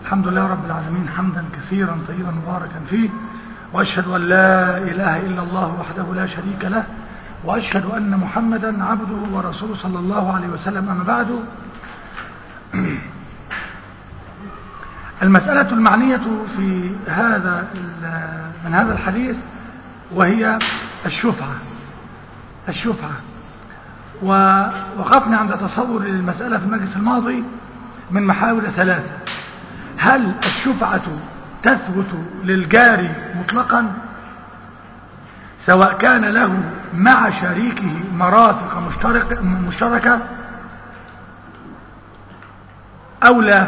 الحمد لله رب العالمين حمدا كثيرا طيبا مباركا فيه وأشهد أن لا إله إلا الله وحده لا شريك له وأشهد أن محمدا عبده ورسوله صلى الله عليه وسلم أما بعد المسألة المعنية في هذا من هذا الحديث وهي الشفعة الشفعة ووقفنا عند تصور المسألة في المجلس الماضي من محاور ثلاثة هل الشفعة تثبت للجاري مطلقا سواء كان له مع شريكه مرافق مشترك مشتركة أو لا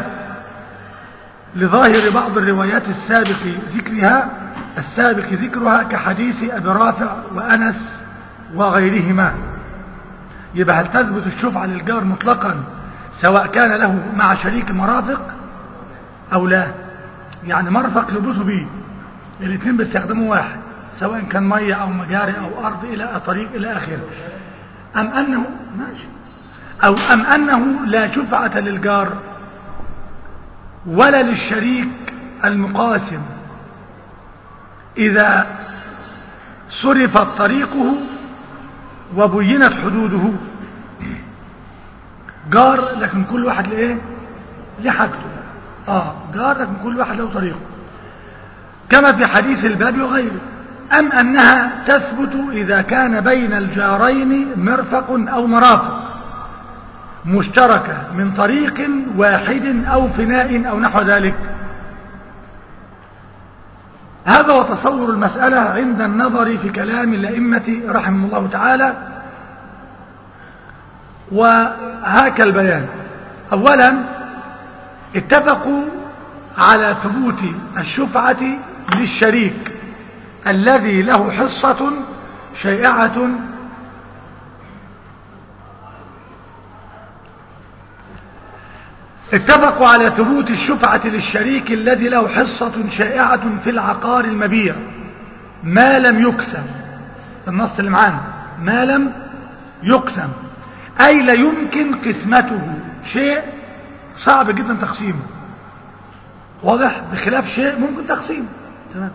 لظاهر بعض الروايات السابق ذكرها السابق ذكرها كحديث أبي رافع وأنس وغيرهما يبقى هل تثبت الشفعة للجار مطلقا سواء كان له مع شريك مرافق أو لا يعني مرفق يبوسوا بيه الاثنين بيستخدموا واحد سواء كان مية أو مجاري أو أرض إلى طريق إلى آخره أم أنه ماشي أو أم أنه لا شفعة للجار ولا للشريك المقاسم إذا صرفت طريقه وبينت حدوده جار لكن كل واحد لإيه لحاجته آه جار لكن كل واحد له طريقه كما في حديث الباب وغيره أم أنها تثبت إذا كان بين الجارين مرفق أو مرافق مشتركة من طريق واحد أو فناء أو نحو ذلك هذا هو تصور المسألة عند النظر في كلام الأئمة رحمه الله تعالى وهاك البيان أولا اتفقوا على ثبوت الشفعة للشريك الذي له حصة شائعة اتفقوا على ثبوت الشفعة للشريك الذي له حصة شائعة في العقار المبيع ما لم يقسم النص اللي معانا ما لم يقسم أي لا يمكن قسمته شيء صعب جدا تقسيمه واضح بخلاف شيء ممكن تقسيمه تمام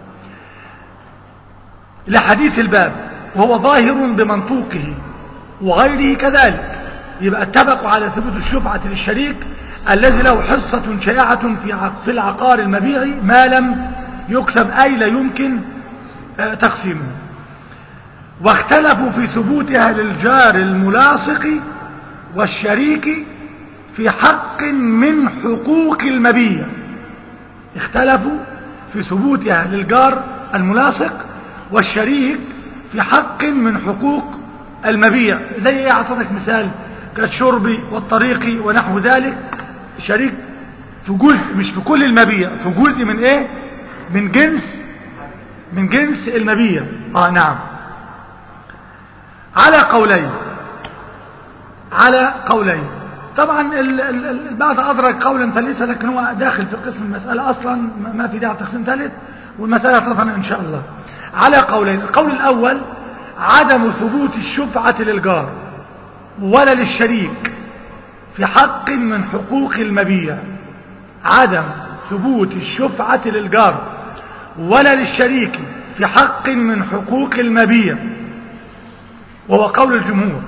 لحديث الباب وهو ظاهر بمنطوقه وغيره كذلك يبقى اتفقوا على ثبوت الشفعة للشريك الذي له حصة شائعة في في العقار المبيع ما لم يقسم أي لا يمكن تقسيمه واختلفوا في ثبوتها للجار الملاصق والشريك في حق من حقوق المبيع اختلفوا في ثبوتها للجار الملاصق والشريك في حق من حقوق المبيع زي ايه اعطيتك مثال كالشرب والطريق ونحو ذلك شريك في جزء مش في كل المبيع في جزء من ايه من جنس من جنس المبيع اه نعم على قولين على قولين طبعا البعض أدرك قولا ثالثا لكن هو داخل في قسم المسألة أصلا ما في داعي تقسيم ثالث والمسألة تظن إن شاء الله على قولين القول الأول عدم ثبوت الشفعة للجار ولا للشريك في حق من حقوق المبيع عدم ثبوت الشفعة للجار ولا للشريك في حق من حقوق المبيع وهو قول الجمهور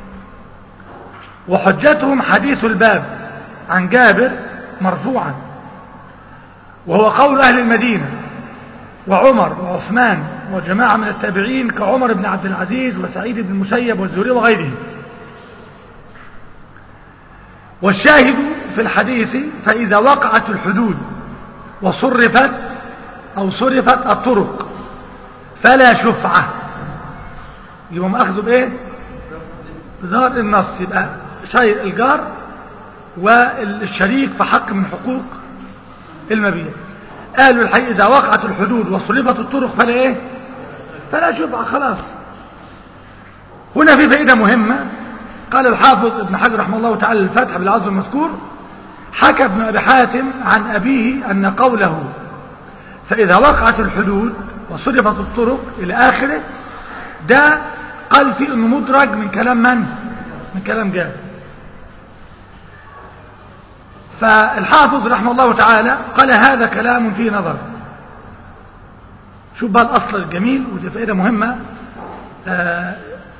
وحجتهم حديث الباب عن جابر مرفوعا وهو قول أهل المدينة وعمر وعثمان وجماعة من التابعين كعمر بن عبد العزيز وسعيد بن المسيب والزهري وغيرهم والشاهد في الحديث فإذا وقعت الحدود وصرفت أو صرفت الطرق فلا شفعة يبقى مأخذ بإيه بظهر النص يبقى شيء الجار والشريك في حق من حقوق المبيع قالوا الحقيقة إذا وقعت الحدود وصرفت الطرق فلا إيه فلا شفعة خلاص هنا في فائدة مهمة قال الحافظ ابن حجر رحمه الله تعالى الفتح بالعظم المذكور حكى ابن أبي حاتم عن أبيه أن قوله فإذا وقعت الحدود وصرفت الطرق إلى آخره ده قال فيه أنه مدرج من كلام من؟ من كلام جابر فالحافظ رحمه الله تعالى قال هذا كلام فيه نظر شوف بقى الأصل الجميل ودي فائدة مهمة آه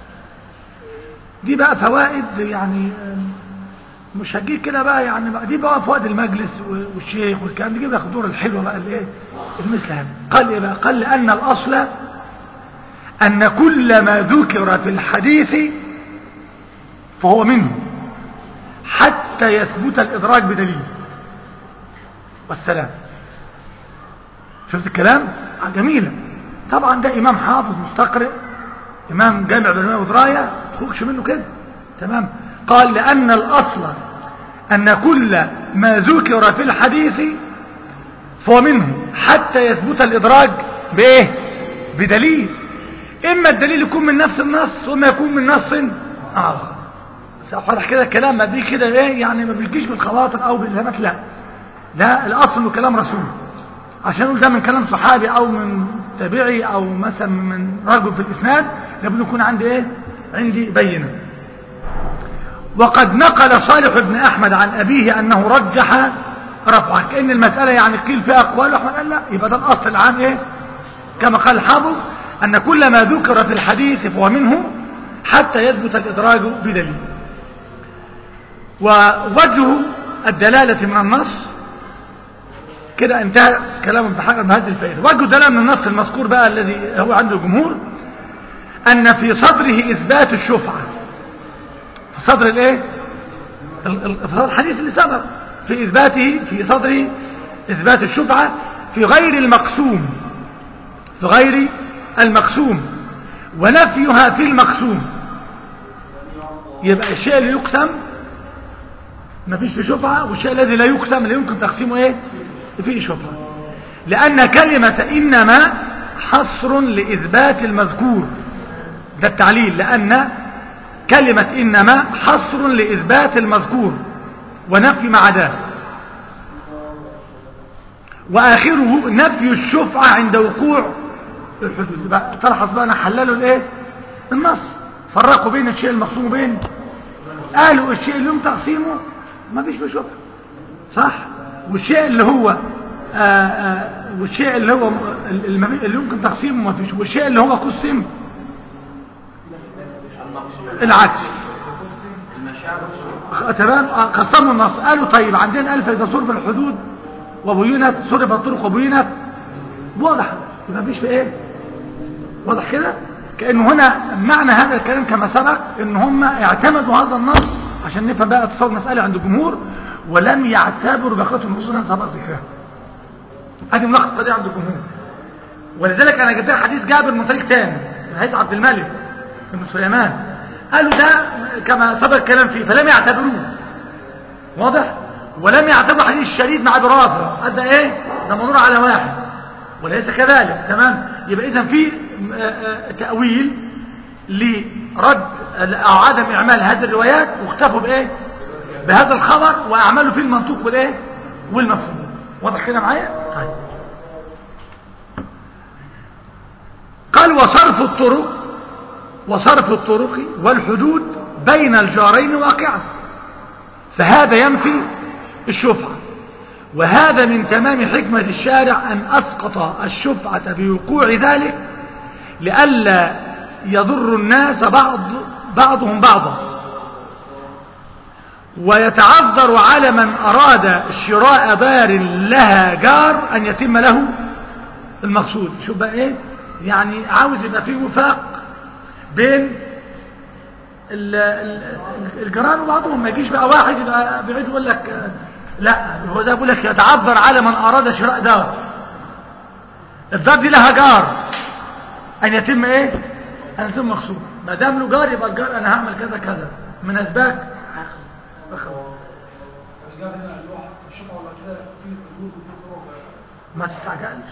دي بقى فوائد يعني مش هجيب كده بقى يعني بقى دي بقى فوائد المجلس والشيخ والكلام دي بقى دور الحلوة بقى الايه المثل هذا قال ايه بقى قال لأن الأصل أن كل ما ذكر في الحديث فهو منه حتى يثبت الإدراك بدليل والسلام شفت الكلام جميلة طبعا ده إمام حافظ مستقرئ إمام جامع بالعلماء ودراية تخرجش منه كده تمام قال لأن الأصل أن كل ما ذكر في الحديث فهو منه حتى يثبت الإدراج بإيه بدليل إما الدليل يكون من نفس النص وإما يكون من نص آخر سأفرح كده الكلام ما دي كده إيه يعني ما بيجيش بالخواطر أو بالهمات لا لا الأصل إنه كلام رسول عشان نقول ده من كلام صحابي أو من تابعي أو مثلا من رجل في الإسناد لابد يكون عندي إيه عندي بينه وقد نقل صالح بن أحمد عن أبيه أنه رجح رفعه كأن المسألة يعني قيل فيها أقوال أحمد قال لا يبقى ده الأصل العام إيه كما قال الحافظ أن كل ما ذكر في الحديث فهو منه حتى يثبت الإدراج بدليل ووجه الدلالة من النص كده انتهى كلام ابن هذه الفائدة وجه الدلالة من النص المذكور بقى الذي هو عند الجمهور أن في صدره إثبات الشفعة في صدر الايه في صدر الحديث اللي سبق في إثباته في صدره إثبات الشفعة في غير المقسوم في غير المقسوم ونفيها في المقسوم يبقى الشيء اللي يقسم ما فيش في شفعة والشيء الذي لا يقسم لا يمكن تقسيمه ايه فيه شفعة لأن كلمة إنما حصر لإثبات المذكور ده التعليل لأن كلمة إنما حصر لإثبات المذكور ونفي ما عداه وآخره نفي الشفعة عند وقوع الحدود بقى تلحظ بقى أنا حللوا الإيه النص فرقوا بين الشيء المقسوم وبين قالوا الشيء اللي يوم تقسيمه ما فيش بشفعة صح والشيء اللي هو آآ آآ والشيء اللي هو اللي يمكن تقسيمه ما فيش والشيء اللي هو قسم العكس تمام قسموا النص قالوا طيب عندنا ألف إذا صرف الحدود وبينت صرف الطرق وبينت واضح ما فيش في ايه واضح كده كأنه هنا معنى هذا الكلام كما سبق ان هم اعتمدوا هذا النص عشان نفهم بقى تصور مسألة عند الجمهور ولم يعتبروا بقية النصوص اللي سبق ذكرها ادي ملخص دي عند الجمهور ولذلك انا جبت حديث جابر من طريق تاني من حديث عبد الملك بن سليمان قالوا ده كما سبق الكلام فيه فلم يعتبروه واضح ولم يعتبروا حديث الشريد مع برافة ادى ايه ده منور على واحد وليس كذلك تمام يبقى اذا في تأويل لرد او عدم اعمال هذه الروايات واختفوا بايه بهذا الخبر واعملوا فيه المنطوق والايه والمفهوم واضح كده معايا طيب قال وصرف الطرق وصرف الطرق والحدود بين الجارين واقعا فهذا ينفي الشفعة وهذا من تمام حكمة الشارع أن أسقط الشفعة بوقوع ذلك لئلا يضر الناس بعض بعضهم بعضا ويتعذر على من أراد شراء دار لها جار أن يتم له المقصود شوف بقى إيه يعني عاوز يبقى فيه وفاق بين الجيران وبعضهم ما يجيش بقى واحد يبقى بعيد يقول لك لا هو ده بيقول لك يتعذر على من أراد شراء دار الدار دي لها جار أن يتم إيه أن يتم مقصود ما دام له جار يبقى الجار أنا هعمل كذا كذا من أسباب ما تستعجلش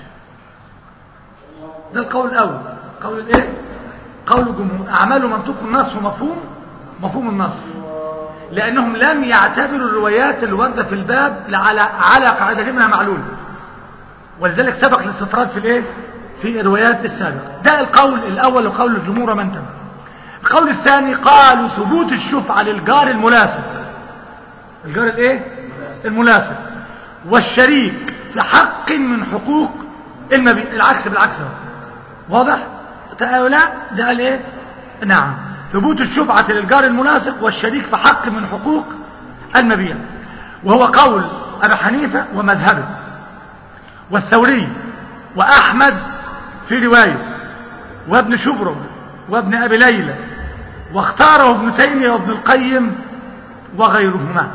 ده القول الأول قول الايه قول الجمهور أعمال منطوق النص ومفهوم مفهوم النص لأنهم لم يعتبروا الروايات الواردة في الباب على على قاعدة منها معلول ولذلك سبق الاستطراد في الايه في الروايات السابقة ده القول الأول وقول الجمهور من تبع القول الثاني قالوا ثبوت الشفعة للجار الملاصق الجار الايه الملاصق والشريك في حق من حقوق المبيع العكس بالعكس واضح لا ده قال ايه نعم ثبوت الشفعة للجار المناسق والشريك في حق من حقوق المبيع وهو قول أبي حنيفة ومذهبه والثوري وأحمد في رواية وابن شبرم وابن أبي ليلى واختاره ابن تيمية وابن القيم وغيرهما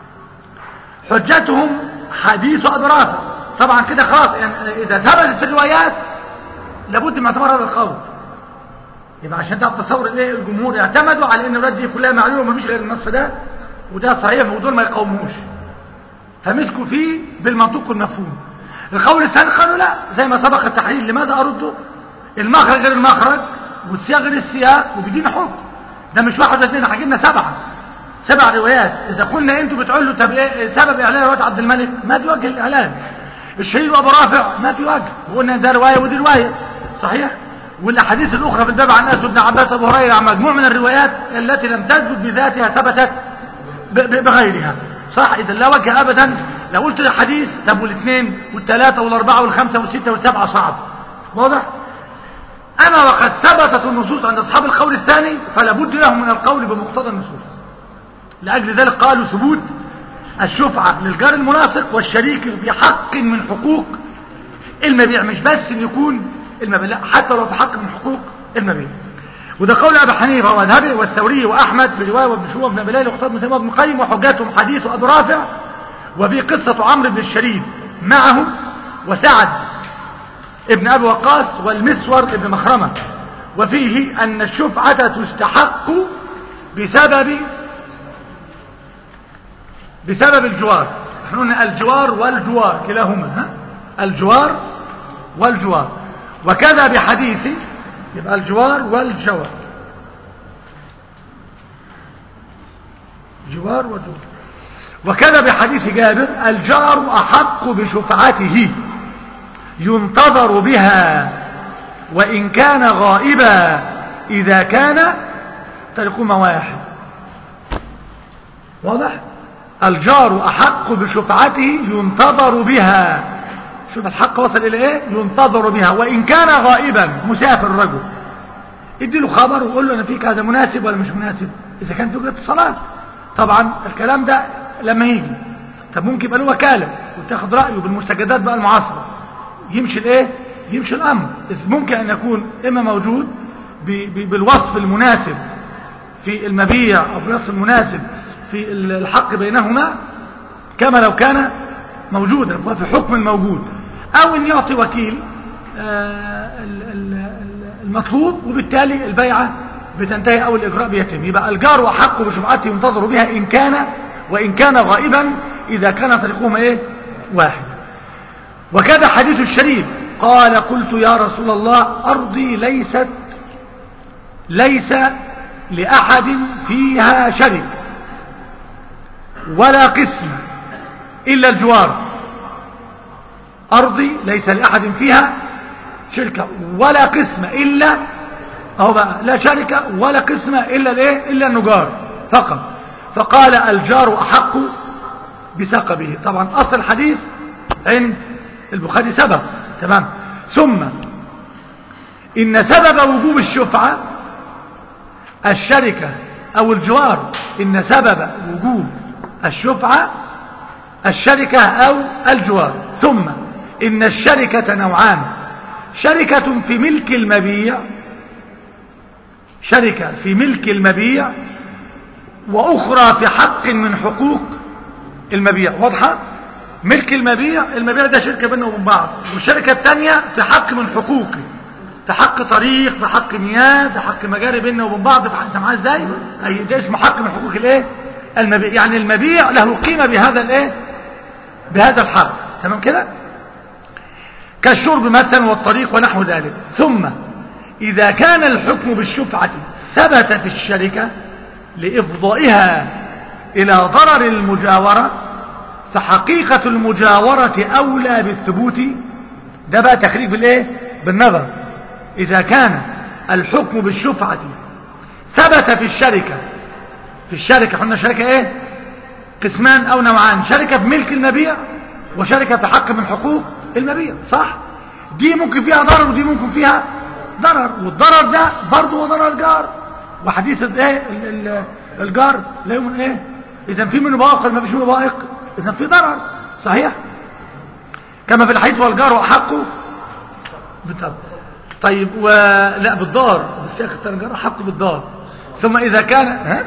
حجتهم حديث أدراسة طبعا كده خلاص يعني إذا ثبتت الروايات لابد من اعتبار هذا القول يبقى عشان تعرف تصور ايه الجمهور اعتمدوا على ان الروايات دي كلها معلومه ومفيش غير النص ده وده صحيح ودول ما يقاوموش فمسكوا فيه بالمنطوق والمفهوم القول الثاني قالوا لا زي ما سبق التحليل لماذا ارده المخرج غير المخرج والسياق غير السياق وبيدينا حكم ده مش واحد اثنين هجيبنا سبعه سبع روايات اذا قلنا انتوا بتقولوا طب ايه سبب اعلان روايه عبد الملك ما في وجه الاعلان الشهيد وابو رافع ما في وجه وقلنا ده روايه ودي روايه صحيح والاحاديث الاخرى في الباب عن انس بن عباس ابو هريره مجموع من الروايات التي لم تثبت بذاتها ثبتت بغيرها صح اذا لا وجه ابدا لو قلت الحديث طب والاثنين والثلاثه والاربعه والخمسه والسته والسبعه صعب واضح اما وقد ثبتت النصوص عند اصحاب القول الثاني فلا بد لهم من القول بمقتضى النصوص لاجل ذلك قالوا ثبوت الشفعه للجار المناسق والشريك في حق من حقوق المبيع مش بس ان يكون المبيع لا حتى لو في حق من حقوق المبيع وده قول ابي حنيفه ومذهبه والثوري واحمد في روايه وابن شوبه بن بلال واختار ابن تيميه بن قيم وحجاتهم حديث ابي رافع وفي قصه عمرو بن الشريف معه وسعد ابن ابي وقاص والمسور ابن مخرمه وفيه ان الشفعه تستحق بسبب بسبب الجوار احنا قلنا الجوار والجوار كلاهما ها الجوار والجوار وكذا بحديث يبقى الجوار والجوار جوار وجوار وكذا بحديث جابر الجار أحق بشفعته ينتظر بها وإن كان غائبا إذا كان تلقوم واحد واضح الجار أحق بشفعته ينتظر بها شوف الحق وصل إلى إيه ينتظر بها وإن كان غائبا مسافر الرجل ادي له خبر وقول له أنا فيك هذا مناسب ولا مش مناسب إذا كان في اتصالات طبعا الكلام ده لما يجي طب ممكن يبقى له وكالة وتاخد رأيه بالمستجدات بقى المعاصرة يمشي الايه يمشي الامر إذ ممكن ان يكون اما موجود بالوصف المناسب في المبيع او بالوصف المناسب في الحق بينهما كما لو كان موجودا في حكم الموجود او ان يعطي وكيل المطلوب وبالتالي البيعة بتنتهي او الاجراء بيتم يبقى الجار احق بشفعته ينتظر بها ان كان وان كان غائبا اذا كان طريقهما ايه واحد وكذا حديث الشريف قال قلت يا رسول الله أرضي ليست ليس لأحد فيها شرك ولا قسم إلا الجوار أرضي ليس لأحد فيها شركة ولا قسم إلا أو بقى لا شركة ولا قسم إلا الإيه إلا النجار فقط فقال الجار أحق بثقبه طبعا أصل الحديث عند البخاري سبب تمام ثم إن سبب وجوب الشفعة الشركة أو الجوار إن سبب وجوب الشفعة الشركة أو الجوار ثم إن الشركة نوعان شركة في ملك المبيع شركة في ملك المبيع وأخرى في حق من حقوق المبيع واضحة؟ ملك المبيع المبيع ده شركة بينه وبين بعض والشركة الثانية في حق من حقوقي في حق طريق في حق مياه في حق مجاري بيننا وبين بعض انت معاه ازاي اي ده اسمه حق من حقوق الايه المبيع يعني المبيع له قيمة بهذا الايه بهذا الحق تمام كده كالشرب مثلا والطريق ونحو ذلك ثم اذا كان الحكم بالشفعة ثبت في الشركة لافضائها الى ضرر المجاورة فحقيقة المجاورة أولى بالثبوت ده بقى تخريج بالايه بالنظر إذا كان الحكم بالشفعة ثبت في الشركة في الشركة قلنا شركة ايه قسمان او نوعان شركة في ملك المبيع وشركة في حق من حقوق المبيع صح دي ممكن فيها ضرر ودي ممكن فيها ضرر والضرر ده برضه هو ضرر جار وحديث الايه ال- ال- الجار لا يؤمن ايه اذا في منه بواقع ما فيش منه بوائق اذا في ضرر صحيح كما في الحديث والجار احقه بالطبع طيب ولا بالدار بس يا اخي الجار احقه بالدار ثم اذا كان ها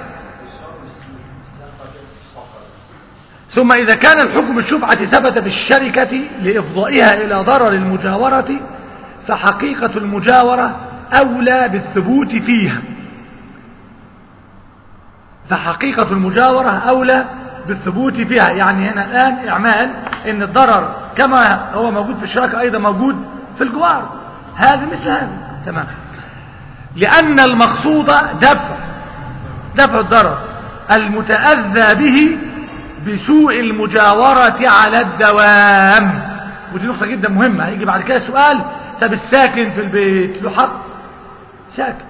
ثم إذا كان الحكم بالشفعة ثبت بالشركة لإفضائها إلى ضرر المجاورة فحقيقة المجاورة أولى بالثبوت فيها فحقيقة المجاورة أولى بالثبوت فيها يعني هنا الآن إعمال إن الضرر كما هو موجود في الشراكة أيضا موجود في الجوار هذا مثل هذا تمام لأن المقصود دفع دفع الضرر المتأذى به بسوء المجاورة على الدوام ودي نقطة جدا مهمة هيجي بعد كده سؤال طب الساكن في البيت له حق ساكن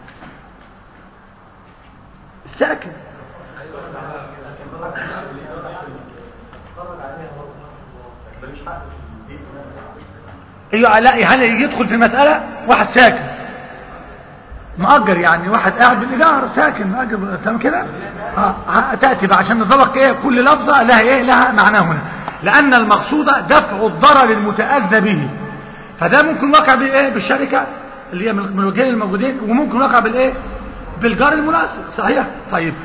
ساكن ايوه لا هل يدخل في المسألة واحد ساكن مؤجر يعني واحد قاعد بالايجار ساكن مؤجر تمام كده اه تاتي بقى عشان نطبق ايه كل لفظه لها ايه لها معناه هنا لان المقصود دفع الضرر المتاذى به فده ممكن وقع بايه بالشركه اللي هي من الوجهين الموجودين وممكن وقع بالايه بالجار المناسب صحيح طيب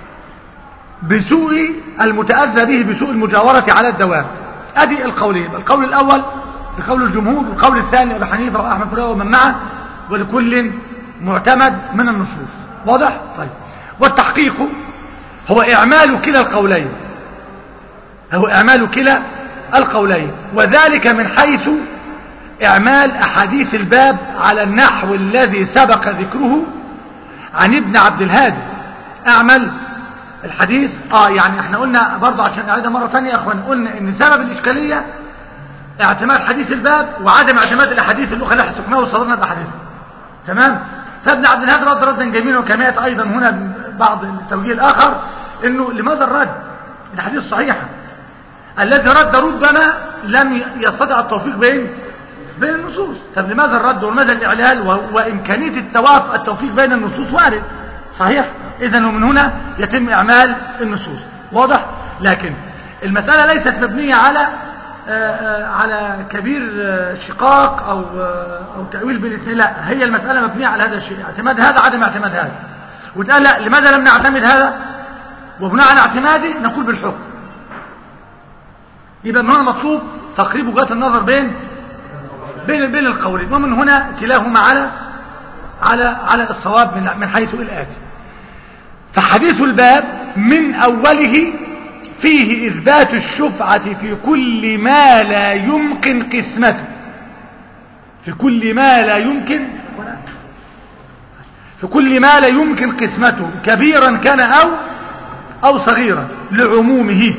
بسوء المتاذى به بسوء المجاوره على الدوام ادي القولين القول الاول بقول الجمهور والقول الثاني ابي حنيفه واحمد بن ومن معه ولكل معتمد من النصوص واضح طيب والتحقيق هو إعمال كلا القولين هو إعمال كلا القولين وذلك من حيث إعمال أحاديث الباب على النحو الذي سبق ذكره عن ابن عبد الهادي أعمل الحديث آه يعني احنا قلنا برضه عشان نعيدها مرة ثانية يا أخوان قلنا إن سبب الإشكالية اعتماد حديث الباب وعدم اعتماد الأحاديث الأخرى اللي حسقناها وصدرنا بأحاديث تمام فابن عبد الهادي رد ردا جميلا وكما ايضا هنا بعض التوجيه الاخر انه لماذا الرد الحديث صحيحه الذي رد ربما لم يستطع التوفيق بين بين النصوص طب لماذا الرد ولماذا الاعلال وامكانيه التوافق التوفيق بين النصوص وارد صحيح اذا ومن هنا يتم اعمال النصوص واضح لكن المساله ليست مبنيه على على كبير شقاق أو, أو تأويل بالاثنين لا هي المسألة مبنية على هذا الشيء اعتماد هذا عدم اعتماد هذا وتقال لا لماذا لم نعتمد هذا وبناء على اعتماده نقول بالحكم يبقى من هنا مطلوب تقريب وجهات النظر بين بين بين القولين ومن هنا كلاهما على على على الصواب من من حيث الآتي فحديث الباب من أوله فيه إثبات الشفعة في كل ما لا يمكن قسمته في كل ما لا يمكن في كل ما لا يمكن قسمته كبيرا كان أو أو صغيرا لعمومه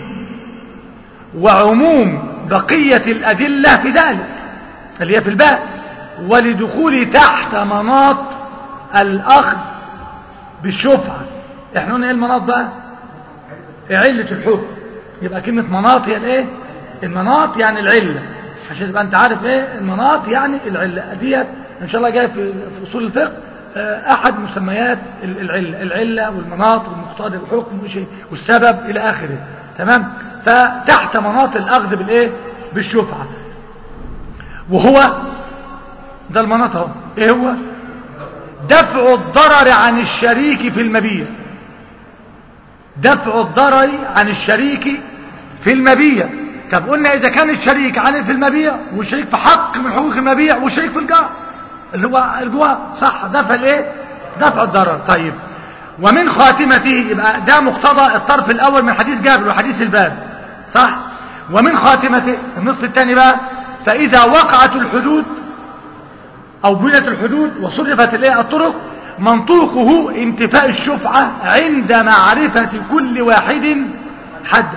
وعموم بقية الأدلة في ذلك اللي هي في الباب ولدخول تحت مناط الأخذ بالشفعة احنا قلنا ايه المناط بقى علة الحكم يبقى كلمة مناط هي الايه المناط يعني العلة عشان تبقى انت عارف ايه المناط يعني العلة ديت ان شاء الله جاي في في اصول الفقه احد مسميات العلة العلة والمناط والمقتضى الحكم والسبب الى اخره تمام فتحت مناط الاخذ بالايه بالشفعة وهو ده المناط اهو ايه هو دفع الضرر عن الشريك في المبيع دفع الضرر عن الشريك في المبيع طب قلنا اذا كان الشريك عن في المبيع والشريك في حق من حقوق المبيع والشريك في الجار اللي هو الجوار صح دفع الايه دفع الضرر طيب ومن خاتمته يبقى ده مقتضى الطرف الاول من حديث جابر وحديث الباب صح ومن خاتمته النصف الثاني بقى فاذا وقعت الحدود او بنيت الحدود وصرفت الايه الطرق منطوقه انتفاء الشفعة عند معرفة كل واحد حدا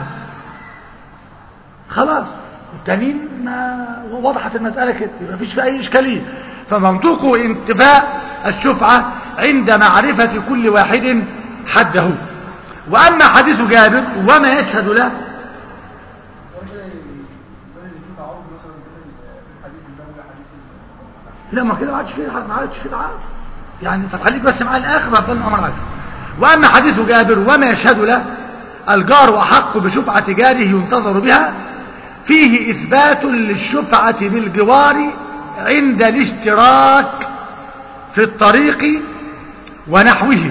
خلاص التانيين ما وضحت المسألة كده يبقى مفيش في أي إشكالية فمنطوقه انتفاء الشفعة عند معرفة كل واحد حده وأما حديث جابر وما يشهد له لا ما كده ما عادش فيه ما عادش فيه تعارض يعني طب خليك بس معايا الاخر ربنا الامر عارف واما حديث جابر وما يشهد له الجار احق بشفعه جاره ينتظر بها فيه اثبات للشفعه بالجوار عند الاشتراك في الطريق ونحوه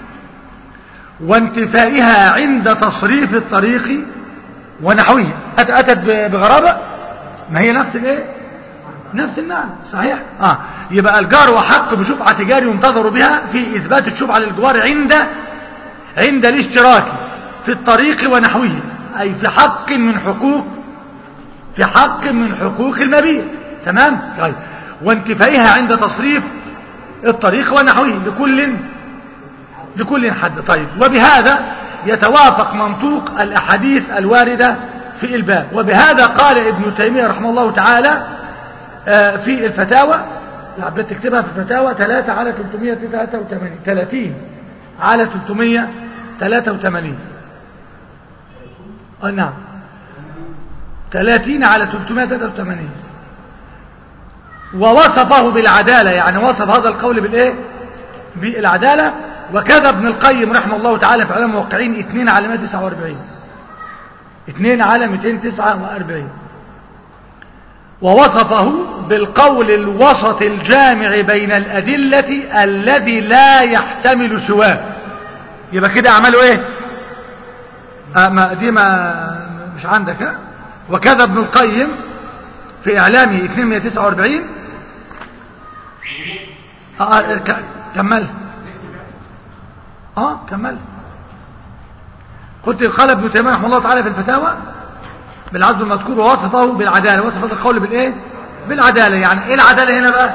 وانتفائها عند تصريف الطريق ونحوه اتت بغرابه ما هي نفس الايه نفس المعنى صحيح اه يبقى الجار وحق بشفعة جار ينتظر بها في إثبات الشفعة للجوار عند عند الاشتراك في الطريق ونحوه أي في حق من حقوق في حق من حقوق المبيع تمام طيب وانتفائها عند تصريف الطريق ونحوه لكل لكل حد طيب وبهذا يتوافق منطوق الأحاديث الواردة في الباب وبهذا قال ابن تيمية رحمه الله تعالى في الفتاوى حبيت تكتبها في الفتاوى 3 على 383 30 على 383 اه نعم 30 على 383 ووصفه بالعدالة يعني وصف هذا القول بالايه بالعدالة وكذا ابن القيم رحمه الله تعالى في علم موقعين 2 على 149 2 على 249 ووصفه بالقول الوسط الجامع بين الأدلة الذي لا يحتمل سواه يبقى كده عملوا ايه آه ما دي ما مش عندك ها وكذا ابن القيم في اعلامه 249 اه كمل اه كمل قلت قال ابن تيميه رحمه الله تعالى في الفتاوى بالعزم المذكور ووصفه بالعدالة وصف هذا القول بالايه بالعدالة يعني ايه العدالة هنا بقى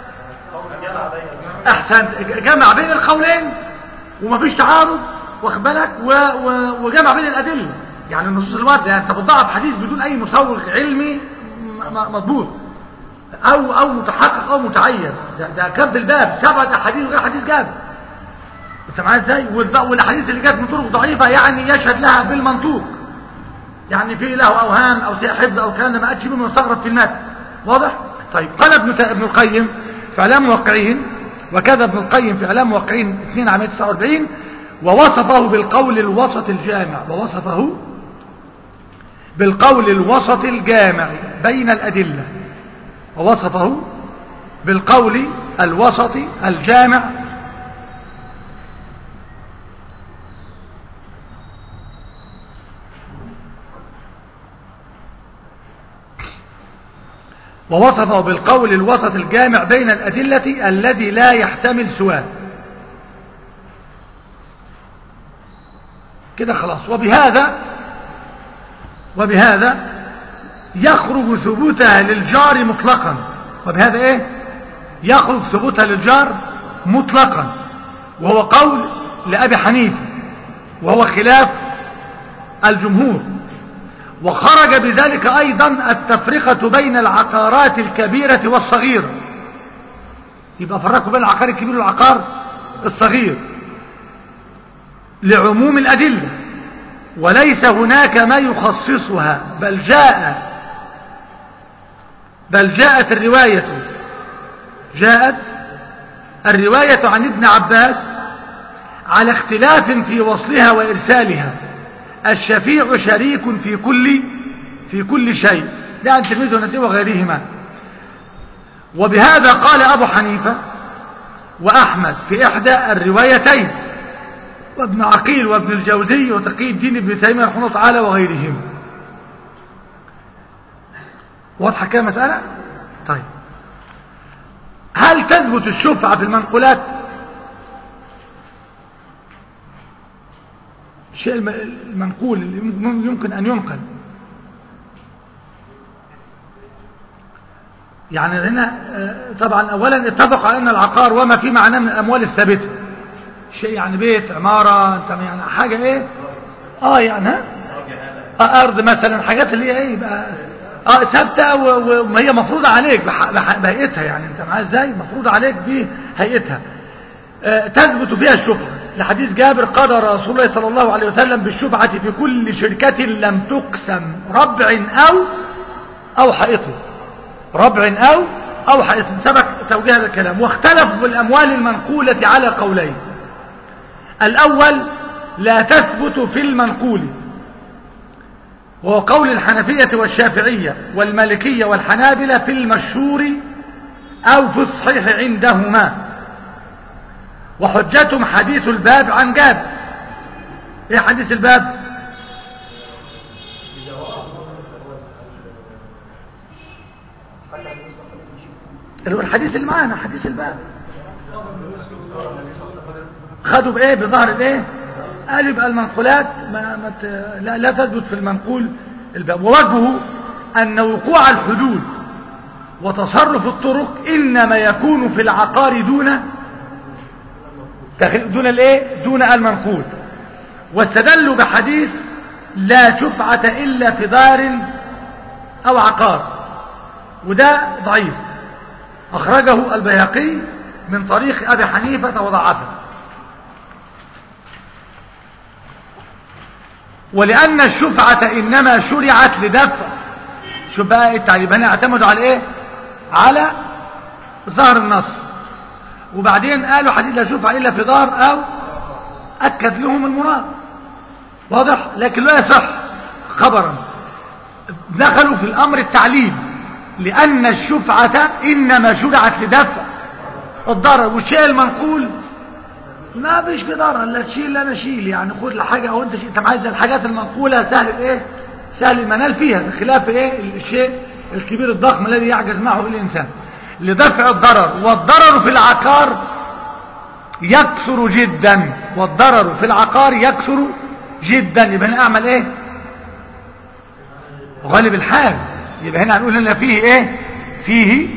احسن جمع بين القولين ومفيش تعارض واخد بالك و... و... وجمع بين الادله يعني النصوص الوارده يعني انت بتضعف حديث بدون اي مسوغ علمي مضبوط او او متحقق او متعين ده, ده كان في الباب سبعه احاديث غير حديث جابر انت معايا ازاي والاحاديث اللي جت من طرق ضعيفه يعني يشهد لها بالمنطوق يعني في له اوهام او سيء حفظ او كان ما اتش منه مستغرب في المتن واضح طيب قال ابن ابن القيم في اعلام موقعين وكذا ابن القيم في اعلام موقعين 2 عام 49 ووصفه بالقول الوسط الجامع ووصفه بالقول الوسط الجامع بين الادله ووصفه بالقول الوسط الجامع ووصفه بالقول الوسط الجامع بين الأدلة الذي لا يحتمل سواه كده خلاص وبهذا وبهذا يخرج ثبوتها للجار مطلقا وبهذا ايه يخرج ثبوتها للجار مطلقا وهو قول لأبي حنيفة وهو خلاف الجمهور وخرج بذلك أيضا التفرقة بين العقارات الكبيرة والصغيرة يبقى فرقوا بين العقار الكبير والعقار الصغير لعموم الأدلة وليس هناك ما يخصصها بل جاء بل جاءت الرواية جاءت الرواية عن ابن عباس على اختلاف في وصلها وإرسالها الشفيع شريك في كل في كل شيء لا أن تلميذه ونسيه وغيرهما وبهذا قال أبو حنيفة وأحمد في إحدى الروايتين وابن عقيل وابن الجوزي وتقي الدين ابن تيمية رحمه الله تعالى وغيرهم واضحة كده مسألة طيب هل تثبت الشفعة في المنقولات الشيء المنقول اللي يمكن أن ينقل يعني هنا طبعا أولا اتفق على أن العقار وما في معناه من الأموال الثابتة شيء يعني بيت عمارة انت يعني حاجة ايه اه يعني ها آه ارض مثلا حاجات اللي هي ايه بقى اه ثابته وهي مفروضه عليك بهيئتها يعني انت معايا ازاي مفروضه عليك بهيئتها آه تثبت فيها الشفعه لحديث جابر قضى رسول الله صلى الله عليه وسلم بالشفعة في كل شركة لم تقسم ربع أو أو حائط ربع أو أو حائط سبق توجيه هذا الكلام واختلفوا في الأموال المنقولة على قولين الأول لا تثبت في المنقول وهو قول الحنفية والشافعية والمالكية والحنابلة في المشهور أو في الصحيح عندهما وحجتهم حديث الباب عن جاب ايه حديث الباب اللي هو الحديث اللي معانا حديث الباب خدوا بايه بظهر الايه قال يبقى المنقولات ما ما ت... لا, لا تثبت في المنقول الباب ووجهه ان وقوع الحدود وتصرف الطرق انما يكون في العقار دون دون الايه دون المنقول واستدلوا بحديث لا شفعة الا في دار او عقار وده ضعيف اخرجه البيهقي من طريق ابي حنيفة وضعفه ولان الشفعة انما شرعت لدفع شو بقى التعليم هنا اعتمدوا على ايه على ظهر النص وبعدين قالوا حديث لا شفعة إلا في دار أو أكد لهم المراد واضح لكن لا يصح خبرا دخلوا في الأمر التعليم لأن الشفعة إنما شرعت لدفع الضرر والشيء المنقول ما فيش في ضرر لا تشيل لا انا اشيل يعني خد الحاجه او انت شيل انت عايز الحاجات المنقوله سهل ايه سهل المنال فيها بخلاف ايه الشيء الكبير الضخم الذي يعجز معه الانسان لدفع الضرر والضرر في العقار يكثر جدا والضرر في العقار يكثر جدا يبقى هنا اعمل ايه غالب الحال يبقى هنا هنقول هنا فيه ايه فيه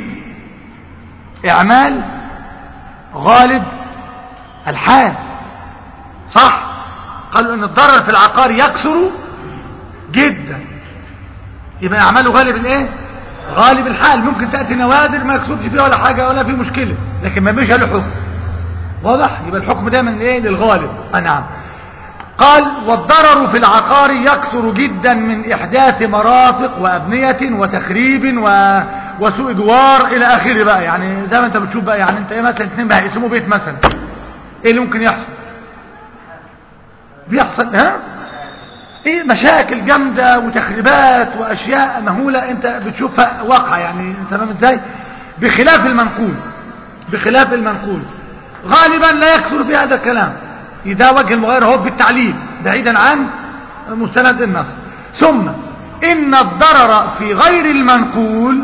اعمال غالب الحال صح قالوا ان الضرر في العقار يكثر جدا يبقى اعماله غالب الايه غالب الحال ممكن تأتي نوادر ما يكسبش فيها ولا حاجة ولا في مشكلة لكن ما مش له حكم واضح يبقى الحكم دايما ايه للغالب نعم قال والضرر في العقار يكثر جدا من احداث مرافق وابنية وتخريب و... وسوء جوار الى اخره بقى يعني زي ما انت بتشوف بقى يعني انت ايه مثلا اتنين بقى يقسموا بيت مثلا ايه اللي ممكن يحصل بيحصل ها ايه مشاكل جامدة وتخريبات واشياء مهولة انت بتشوفها واقعة يعني انت فاهم ازاي بخلاف المنقول بخلاف المنقول غالبا لا يكثر في هذا الكلام ده وجه المغير هو بالتعليل بعيدا عن مستند النص ثم ان الضرر في غير المنقول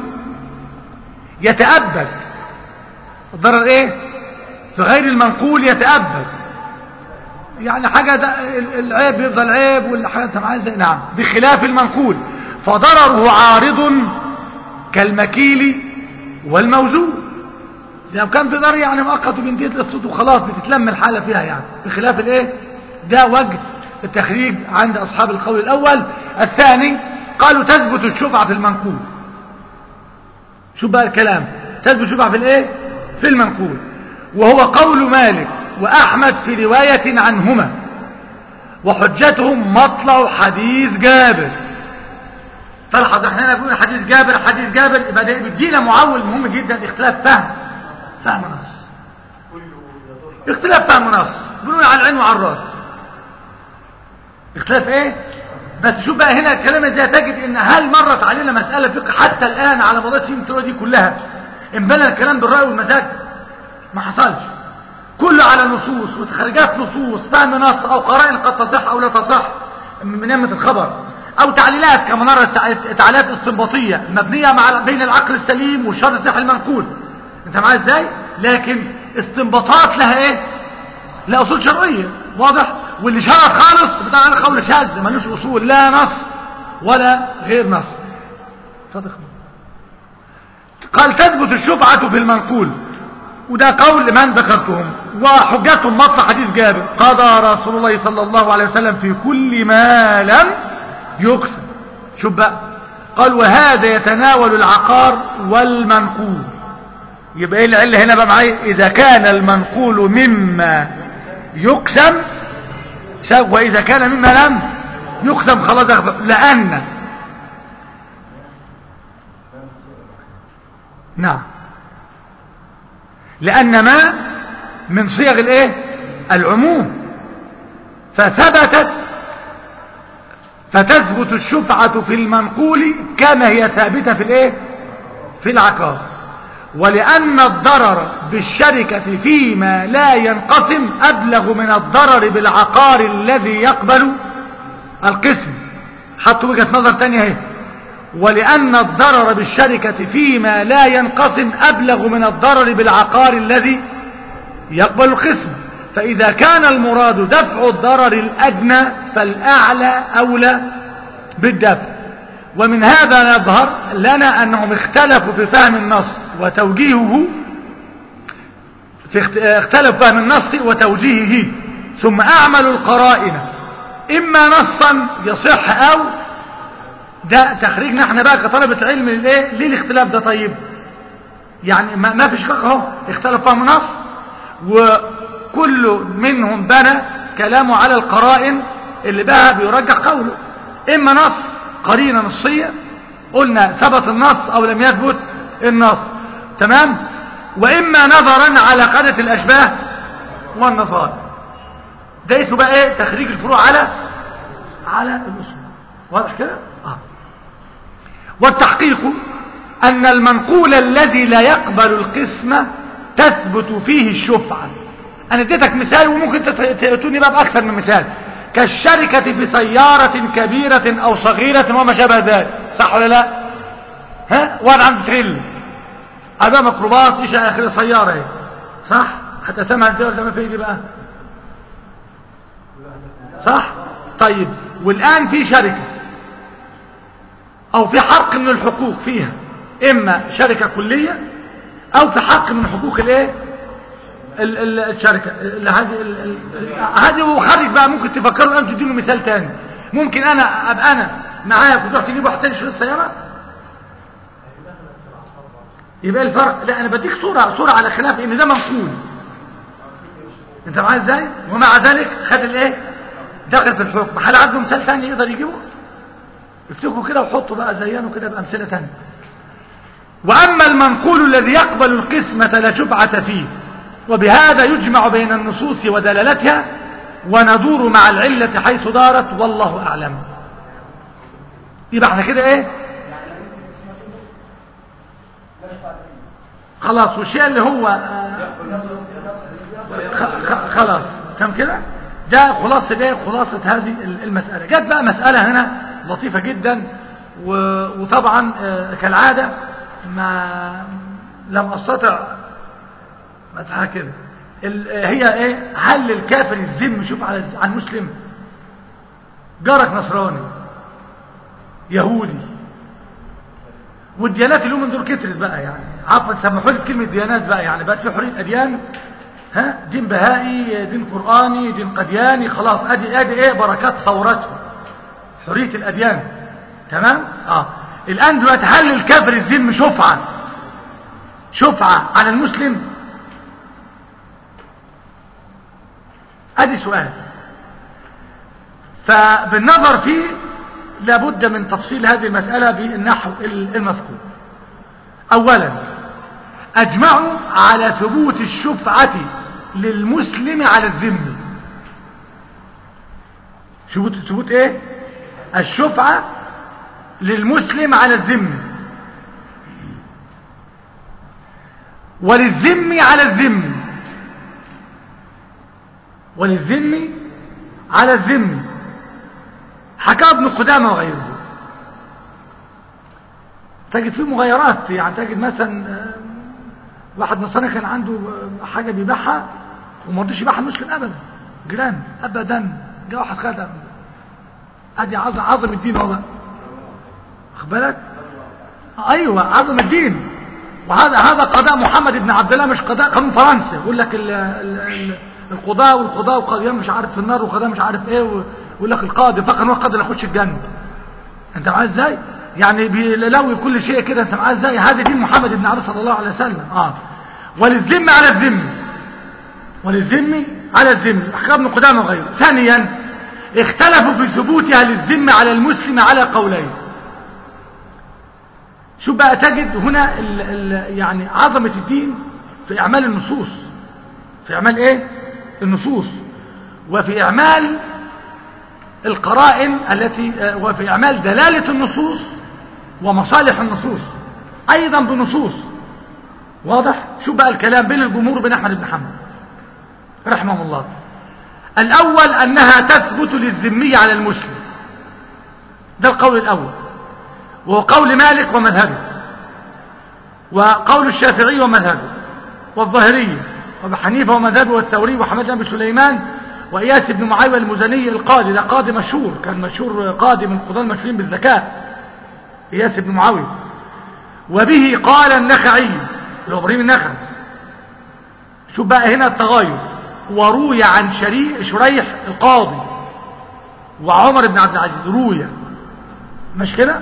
يتأبد الضرر ايه في غير المنقول يتأبد يعني حاجة ده العيب يفضل عيب والحاجة انت عايز نعم بخلاف المنقول فضرره عارض كالمكيل والموزون لو كان في ضرر يعني مؤقت وبنتهي الصوت وخلاص بتتلم الحالة فيها يعني بخلاف الايه ده وجه التخريج عند اصحاب القول الاول الثاني قالوا تثبت الشفعة في المنقول شو بقى الكلام تثبت الشفعة في الايه في المنقول وهو قول مالك وأحمد في رواية عنهما وحجتهم مطلع حديث جابر فالحظ احنا بنقول حديث جابر حديث جابر يبقى ده بيدينا معول مهم جدا اختلاف فهم فهم نص اختلاف فهم نص بنقول على العين وعلى الراس اختلاف ايه بس شوف بقى هنا الكلام ازاي تجد ان هل مرت علينا مسألة فقه حتى الآن على مدار السنين دي كلها انبنى الكلام بالرأي والمزاج ما حصلش كله على نصوص وتخرجات نصوص فهم نص او قرائن قد تصح او لا تصح من نعمة الخبر او تعليلات كما نرى تعليلات استنباطية مبنية مع بين العقل السليم والشر الصحي المنقول انت معايا ازاي لكن استنباطات لها ايه لها اصول شرعية واضح واللي شرع خالص بتاع انا قول شاذ ملوش اصول لا نص ولا غير نص صدق قال تثبت الشفعة في المنقول وده قول من ذكرتهم وحجتهم مطلع حديث جابر قضى رسول الله صلى الله عليه وسلم في كل ما لم يقسم شوف بقى قال وهذا يتناول العقار والمنقول يبقى ايه العله هنا بقى معايا اذا كان المنقول مما يقسم وإذا كان مما لم يقسم خلاص لأن نعم لأن ما من صيغ الايه العموم فثبتت فتثبت الشفعة في المنقول كما هي ثابتة في الايه في العقار ولأن الضرر بالشركة فيما لا ينقسم أبلغ من الضرر بالعقار الذي يقبل القسم حطوا وجهة نظر تانية اهي ولأن الضرر بالشركة فيما لا ينقسم أبلغ من الضرر بالعقار الذي يقبل القسم فإذا كان المراد دفع الضرر الأدنى فالأعلى أولى بالدفع ومن هذا يظهر لنا أنهم اختلفوا في فهم النص وتوجيهه في اختلف فهم النص وتوجيهه ثم أعملوا القرائن إما نصا يصح أو ده تخريجنا احنا بقى كطلبة علم ليه ليه الاختلاف ده طيب يعني ما, ما فيش فقه اهو اختلف فهم نص وكل منهم بنى كلامه على القرائن اللي بقى بيرجح قوله اما نص قرينة نصية قلنا ثبت النص او لم يثبت النص تمام واما نظرا على قادة الاشباه والنظائر ده اسمه بقى ايه تخريج الفروع على على الاصول واضح كده اه والتحقيق ان المنقول الذي لا يقبل القسمة تثبت فيه الشفعة انا اديتك مثال وممكن تأتوني بقى باكثر من مثال كالشركة في سيارة كبيرة او صغيرة وما شابه ذلك صح ولا لا ها واحد عنده تريل ابقى ميكروباص ايش اخر سيارة ايه صح حتى سمع ازاي ولا ما في دي بقى صح طيب والان في شركة او في حق من الحقوق فيها اما شركة كلية او في حق من حقوق الايه الشركة هذه هذه وخارج بقى ممكن تفكروا انتوا تدينوا مثال تاني ممكن انا ابقى انا معاك وتروح تجيب واحد تاني يشتري السيارة يبقى الفرق لا انا بديك صورة صورة على خلاف ان ده منقول انت معايا ازاي ومع ذلك خد الايه دخل في الحكم هل عنده مثال ثاني يقدر يجيبه افتكروا كده وحطوا بقى زيانه كده بامثله ثانيه واما المنقول الذي يقبل القسمه لا شفعه فيه وبهذا يجمع بين النصوص ودلالتها وندور مع العله حيث دارت والله اعلم يبقى احنا كده ايه خلاص والشيء اللي هو خلاص كم كده ده خلاصة ايه خلاصة هذه المسألة جت بقى مسألة هنا لطيفة جدا وطبعا كالعادة ما لم استطع مسألة كده هي ايه هل الكافر الذم شوف على عن مسلم جارك نصراني يهودي والديانات اللي من دول كترت بقى يعني عفوا سمحوا لي كلمه ديانات بقى يعني بقت في حريه اديان ها دين بهائي دين قرآني دين قدياني خلاص ادي ادي ايه بركات ثورته حرية الاديان تمام اه الان دلوقتي هل الكافر الذم شفعة شفعة على المسلم ادي سؤال فبالنظر فيه لابد من تفصيل هذه المسألة بالنحو المذكور اولا اجمعوا على ثبوت الشفعة للمسلم على الذم ثبوت ثبوت ايه الشفعة للمسلم على الذم وللذم على الذم وللذم على الذم حكى ابن قدامه وغيره تجد فيه مغايرات يعني تجد مثلا واحد نصراني كان عنده حاجة بيبيعها وما رضيش يبيعها المسلم ابدا جيران ابدا جاء واحد خدها ادي عظم عظم الدين هو واخد بالك ايوه عظم الدين وهذا هذا قضاء محمد بن عبد الله مش قضاء قانون فرنسا يقول لك ال ال القضاء والقضاء وقاضيان مش عارف في النار وقضاء مش عارف ايه ويقول لك القاضي فقط هو القاضي اللي يخش الجنه انت معايا ازاي يعني بيلوي كل شيء كده انت معايا ازاي هذا دين محمد بن عبد صلى الله عليه وسلم اه وللذم على الذم وللذم على الذم احكام ابن قدامه وغيره ثانيا اختلفوا في ثبوتها للذم على المسلم على قولين شوف بقى تجد هنا ال ال يعني عظمة الدين في اعمال النصوص في اعمال ايه النصوص وفي اعمال القرائن التي وفي اعمال دلالة النصوص ومصالح النصوص ايضا بنصوص واضح شو بقى الكلام بين الجمهور وبين احمد بن حنبل رحمه الله الاول انها تثبت للذمي على المسلم ده القول الاول وهو قول مالك ومذهبه وقول الشافعي ومذهبه والظاهرية وابو حنيفة ومذهبه والثوري وحمد بن سليمان وإياس بن معاوية المزني القاضي ده قاضي مشهور كان مشهور قاضي من القضاة المشهورين بالذكاء إياس بن معاوية وبه قال النخعي اللي هو ابراهيم النخعي شوف بقى هنا التغاير وروي عن شريح شريح القاضي وعمر بن عبد العزيز روي مش كده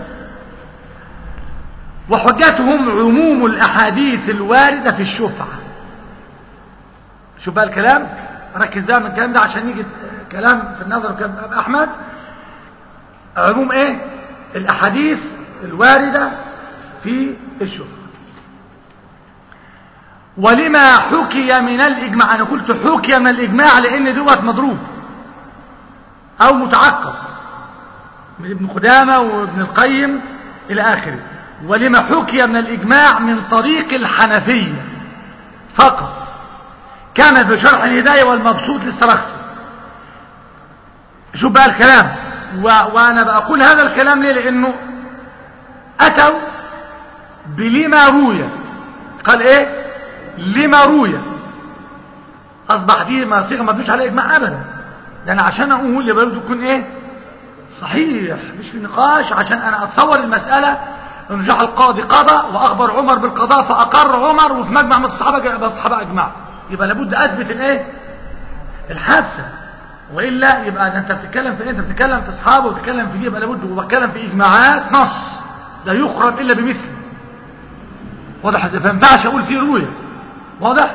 وحجتهم عموم الأحاديث الواردة في الشفعة شوف بقى الكلام ركز بقى من الكلام ده عشان يجي كلام في النظر كلام أحمد عموم ايه الأحاديث الواردة في الشفعة ولما حكي من الإجماع أنا قلت حكي من الإجماع لأن دوت مضروب أو متعقب من ابن قدامة وابن القيم إلى آخره ولما حكي من الإجماع من طريق الحنفية فقط كما في شرح الهداية والمبسوط للسرخسي شوف بقى الكلام و... وأنا بقول هذا الكلام ليه لأنه أتوا بلما روي قال إيه لما روي أصبح دي ما صيغة ما فيش عليها إجماع أبدا ده أنا عشان أقول يبقى بده يكون إيه صحيح مش في نقاش عشان أنا أتصور المسألة إن جاء القاضي قضى وأخبر عمر بالقضاء فأقر عمر وفي مجمع من الصحابة يبقى الصحابة أجمعوا يبقى لابد أثبت الإيه الحادثة وإلا يبقى ده أنت بتتكلم في إيه أنت بتتكلم في أصحابه وبتتكلم في دي يبقى لابد وبتكلم في إجماعات نص لا يخرج إلا بمثله واضح فما ينفعش أقول فيه رؤية واضح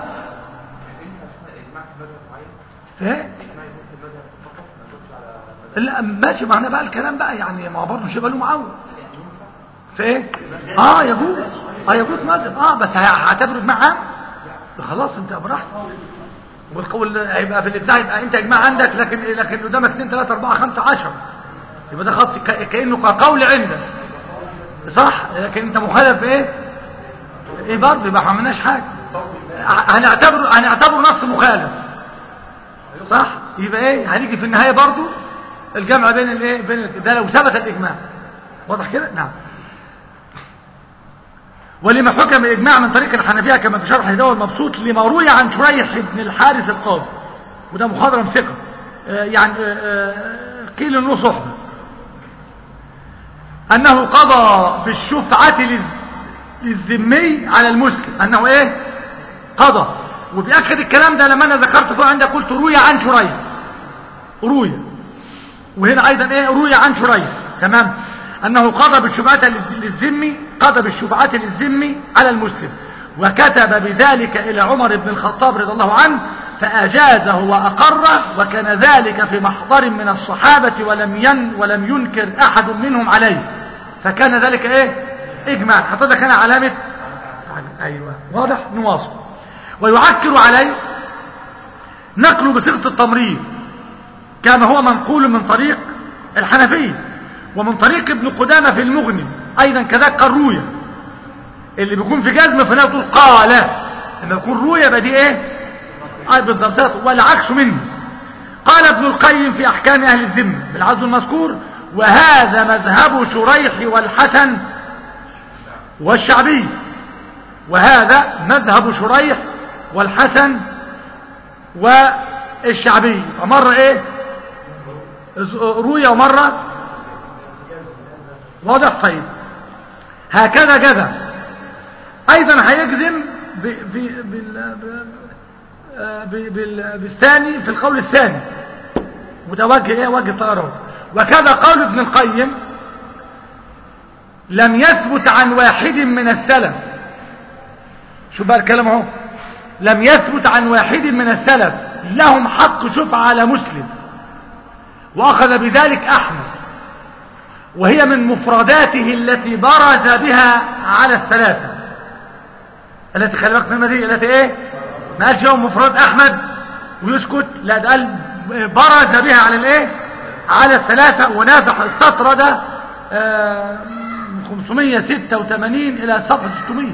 ايه لا ماشي معنا بقى الكلام بقى يعني ما هو برضه شبه له معول في ايه اه يجوز اه يجوز مذهب اه بس هعتبره اجماع عام خلاص انت براحتك والقول هيبقى في الابداع يبقى انت اجماع عندك لكن لكن قدامك 2 3 4 5 10 يبقى ده خاص كانه قول عندك صح لكن انت مخالف ايه ايه برضه يبقى ما عملناش حاجه هنعتبره هنعتبره نص مخالف صح يبقى ايه هنيجي في النهايه برضه الجمع بين الايه بين ده لو ثبت الاجماع واضح كده نعم ولما حكم الاجماع من طريق الحنفيه كما في شرح الدواء المبسوط لما روي عن شريح بن الحارث القاضي وده مخضرم ثقه آه يعني آه قيل انه صحبه انه قضى بالشفعه للذمي على المسلم انه ايه قضى وبيأكد الكلام ده لما انا ذكرت فوق عندك قلت روي عن شريح روي وهنا ايضا ايه روي عن شريح تمام انه قضى بالشفعة للذمي قضى بالشفعة للذمي على المسلم وكتب بذلك الى عمر بن الخطاب رضي الله عنه فاجازه واقره وكان ذلك في محضر من الصحابة ولم ين ولم ينكر احد منهم عليه فكان ذلك ايه اجماع حطيتك هنا علامة ايوه واضح نواصل ويعكر عليه نقله بصيغه التمريض كما هو منقول من طريق الحنفية ومن طريق ابن قدامة في المغني ايضا كذلك الرؤية اللي بيكون في جزم فلا تقول قال لما يكون رؤية يبقى دي ايه اي بالضبط والعكس منه قال ابن القيم في احكام اهل الذمه بالعزو المذكور وهذا مذهب شريح والحسن والشعبي وهذا مذهب شريح والحسن والشعبي فمرة ايه رؤية ومرة واضح طيب هكذا كذا ايضا هيجزم ب ب بال بال بالثاني في القول الثاني وده وجه ايه وجه طاره وكذا قول ابن القيم لم يثبت عن واحد من السلف شو بقى الكلام اهو لم يثبت عن واحد من السلف لهم حق شفعة على مسلم وأخذ بذلك أحمد وهي من مفرداته التي برز بها على الثلاثة التي خلي بالك منها دي التي ايه ما قالش هو مفرد احمد ويسكت لا ده قال برز بها على الايه على الثلاثة ونافح استطرد آه 586 الى صفحة 600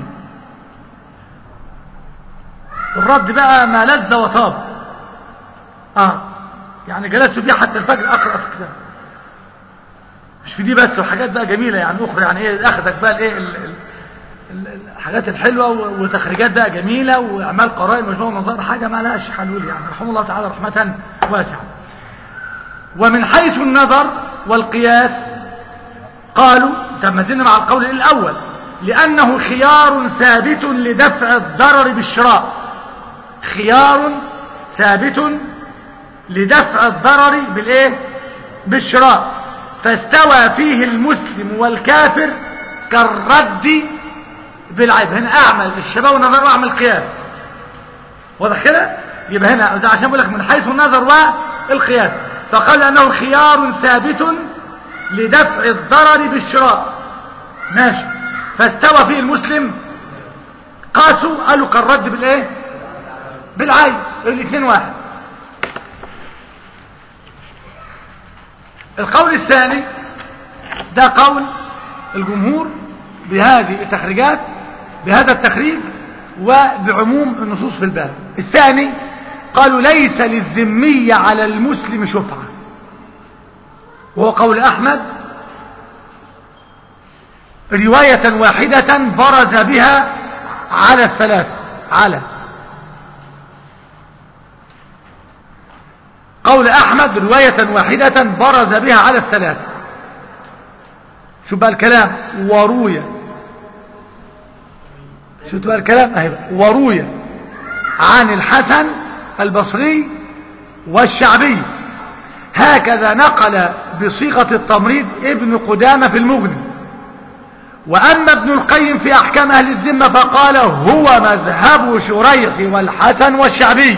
الرد بقى ما لذ وطاب اه يعني جلست فيه حتى الفجر اقرأ في الكتاب مش في دي بس وحاجات بقى جميلة يعني اخرى يعني ايه اخذك بقى الايه ال- ال- ال- الحاجات الحلوة و- وتخريجات بقى جميلة واعمال قرائن مجموع نظر حاجة ما لهاش حلول يعني رحمه الله تعالى رحمة واسعة ومن حيث النظر والقياس قالوا طب ما زلنا مع القول الاول لانه خيار ثابت لدفع الضرر بالشراء خيار ثابت لدفع الضرر بالايه بالشراء فاستوى فيه المسلم والكافر كالرد بالعيب هنا اعمل الشباب والنظر واعمل قياس واضح كده يبقى هنا ده عشان بقول لك من حيث النظر والقياس فقال انه خيار ثابت لدفع الضرر بالشراء ماشي فاستوى فيه المسلم قاسوا قالوا كالرد بالايه بالعين الاثنين واحد القول الثاني ده قول الجمهور بهذه التخريجات بهذا التخريج وبعموم النصوص في الباب الثاني قالوا ليس للذمي على المسلم شفعة وهو قول أحمد رواية واحدة برز بها على الثلاث على قول أحمد رواية واحدة برز بها على الثلاث شو بقى الكلام وروي شو بقى الكلام اهي بقى. وروي عن الحسن البصري والشعبي هكذا نقل بصيغة التمريض ابن قدامة في المغني وأما ابن القيم في أحكام أهل الذمة فقال هو مذهب شريح والحسن والشعبي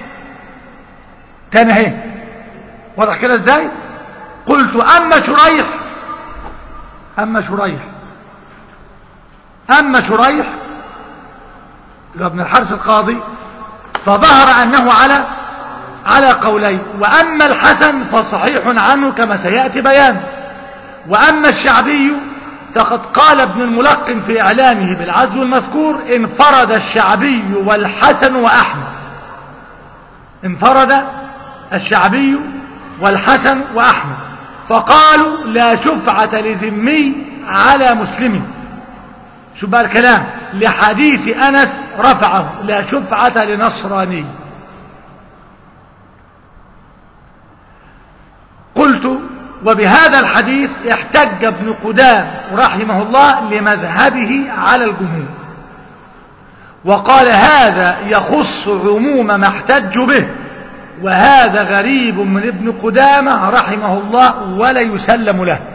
تاني اهي واضح كده ازاي قلت أما شريح أما شريح أما شريح ابن الحارث القاضي فظهر أنه على على قولين وأما الحسن فصحيح عنه كما سيأتي بيان وأما الشعبي فقد قال ابن الملقن في إعلامه بالعزو المذكور انفرد الشعبي والحسن وأحمد انفرد الشعبي والحسن وأحمد فقالوا لا شفعة لذمي على مسلم شو بقى الكلام لحديث أنس رفعه لا شفعة لنصراني قلت وبهذا الحديث احتج ابن قدام رحمه الله لمذهبه على الجمهور وقال هذا يخص عموم ما احتج به وهذا غريب من ابن قدامة رحمه الله ولا يسلم له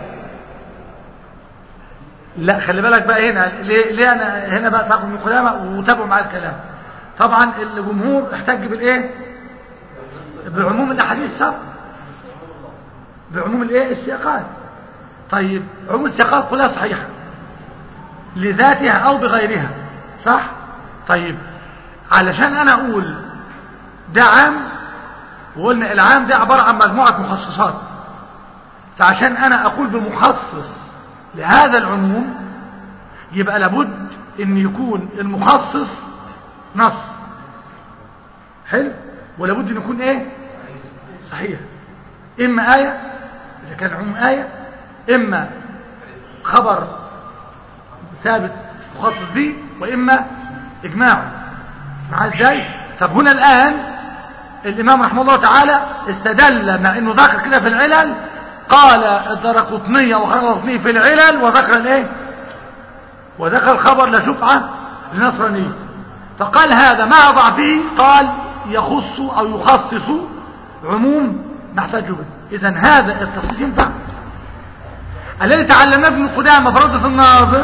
لا خلي بالك بقى هنا ليه, ليه انا هنا بقى تاخد ابن قدامة وتابعوا معاه الكلام طبعا الجمهور احتج بالايه بعموم الاحاديث السابقه بعموم الايه السياقات طيب عموم السياقات كلها صحيحه لذاتها او بغيرها صح طيب علشان انا اقول ده عام وقلنا العام ده عبارة عن مجموعة مخصصات فعشان انا اقول بمخصص لهذا العموم يبقى لابد ان يكون المخصص نص حلو ولابد ان يكون ايه صحيح اما آية اذا كان عموم آية اما خبر ثابت مخصص به واما اجماع مع ازاي طب هنا الان الامام رحمه الله تعالى استدل مع انه ذكر كده في العلل قال الدرقطنية وخرقطني في العلل وذكر الايه وذكر الخبر لا شفعة لنصرانية فقال هذا مع ضعفه قال يخص او يخصص عموم نحتاج به اذا هذا التصحيح ينفع الذي تعلمناه ابن قدامة فرضة الناظر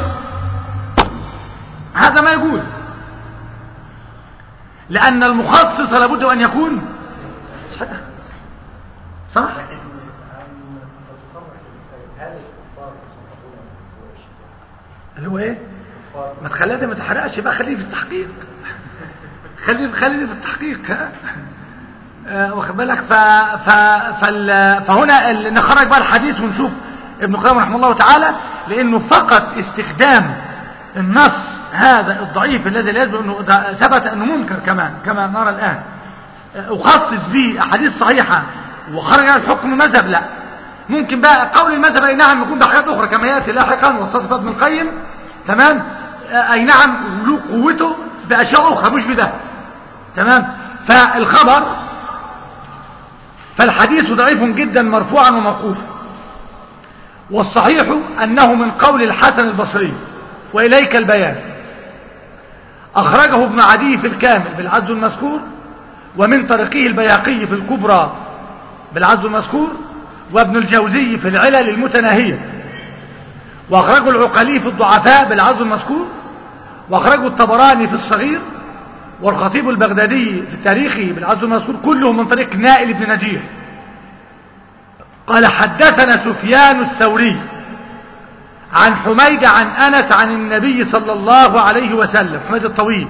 هذا ما يجوز لأن المخصص لابد أن يكون صحيح صح لكن أن تتصرح هل الكفار يصنفون اللي هو ايه الكفار ما تخليها دي ما تحرقش بقى خليه في التحقيق خليه خليه في التحقيق ها آه، واخد بالك ف... ف... فال... فهنا ال... نخرج بقى الحديث ونشوف ابن القيم رحمه الله تعالى لانه فقط استخدام النص هذا الضعيف الذي لا يثبت انه ده ثبت انه منكر كمان كما نرى الان آه، اخصص به احاديث صحيحه وخرج عن الحكم المذهب لا ممكن بقى قول المذهب اي نعم يكون بحاجات اخرى كما ياتي لاحقا وصفت ابن القيم تمام آه، اي نعم له قوته باشياء اخرى مش بده تمام فالخبر فالحديث ضعيف جدا مرفوعا وموقوفا والصحيح أنه من قول الحسن البصري وإليك البيان أخرجه ابن عدي في الكامل بالعز المذكور ومن طريقه البياقي في الكبرى بالعز المذكور وابن الجوزي في العلل المتناهية وأخرجه العقلي في الضعفاء بالعز المذكور وأخرجه الطبراني في الصغير والخطيب البغدادي في تاريخه بالعز المذكور كله من طريق نائل بن نجيح قال حدثنا سفيان الثوري عن حميد عن أنس عن النبي صلى الله عليه وسلم حميد الطويل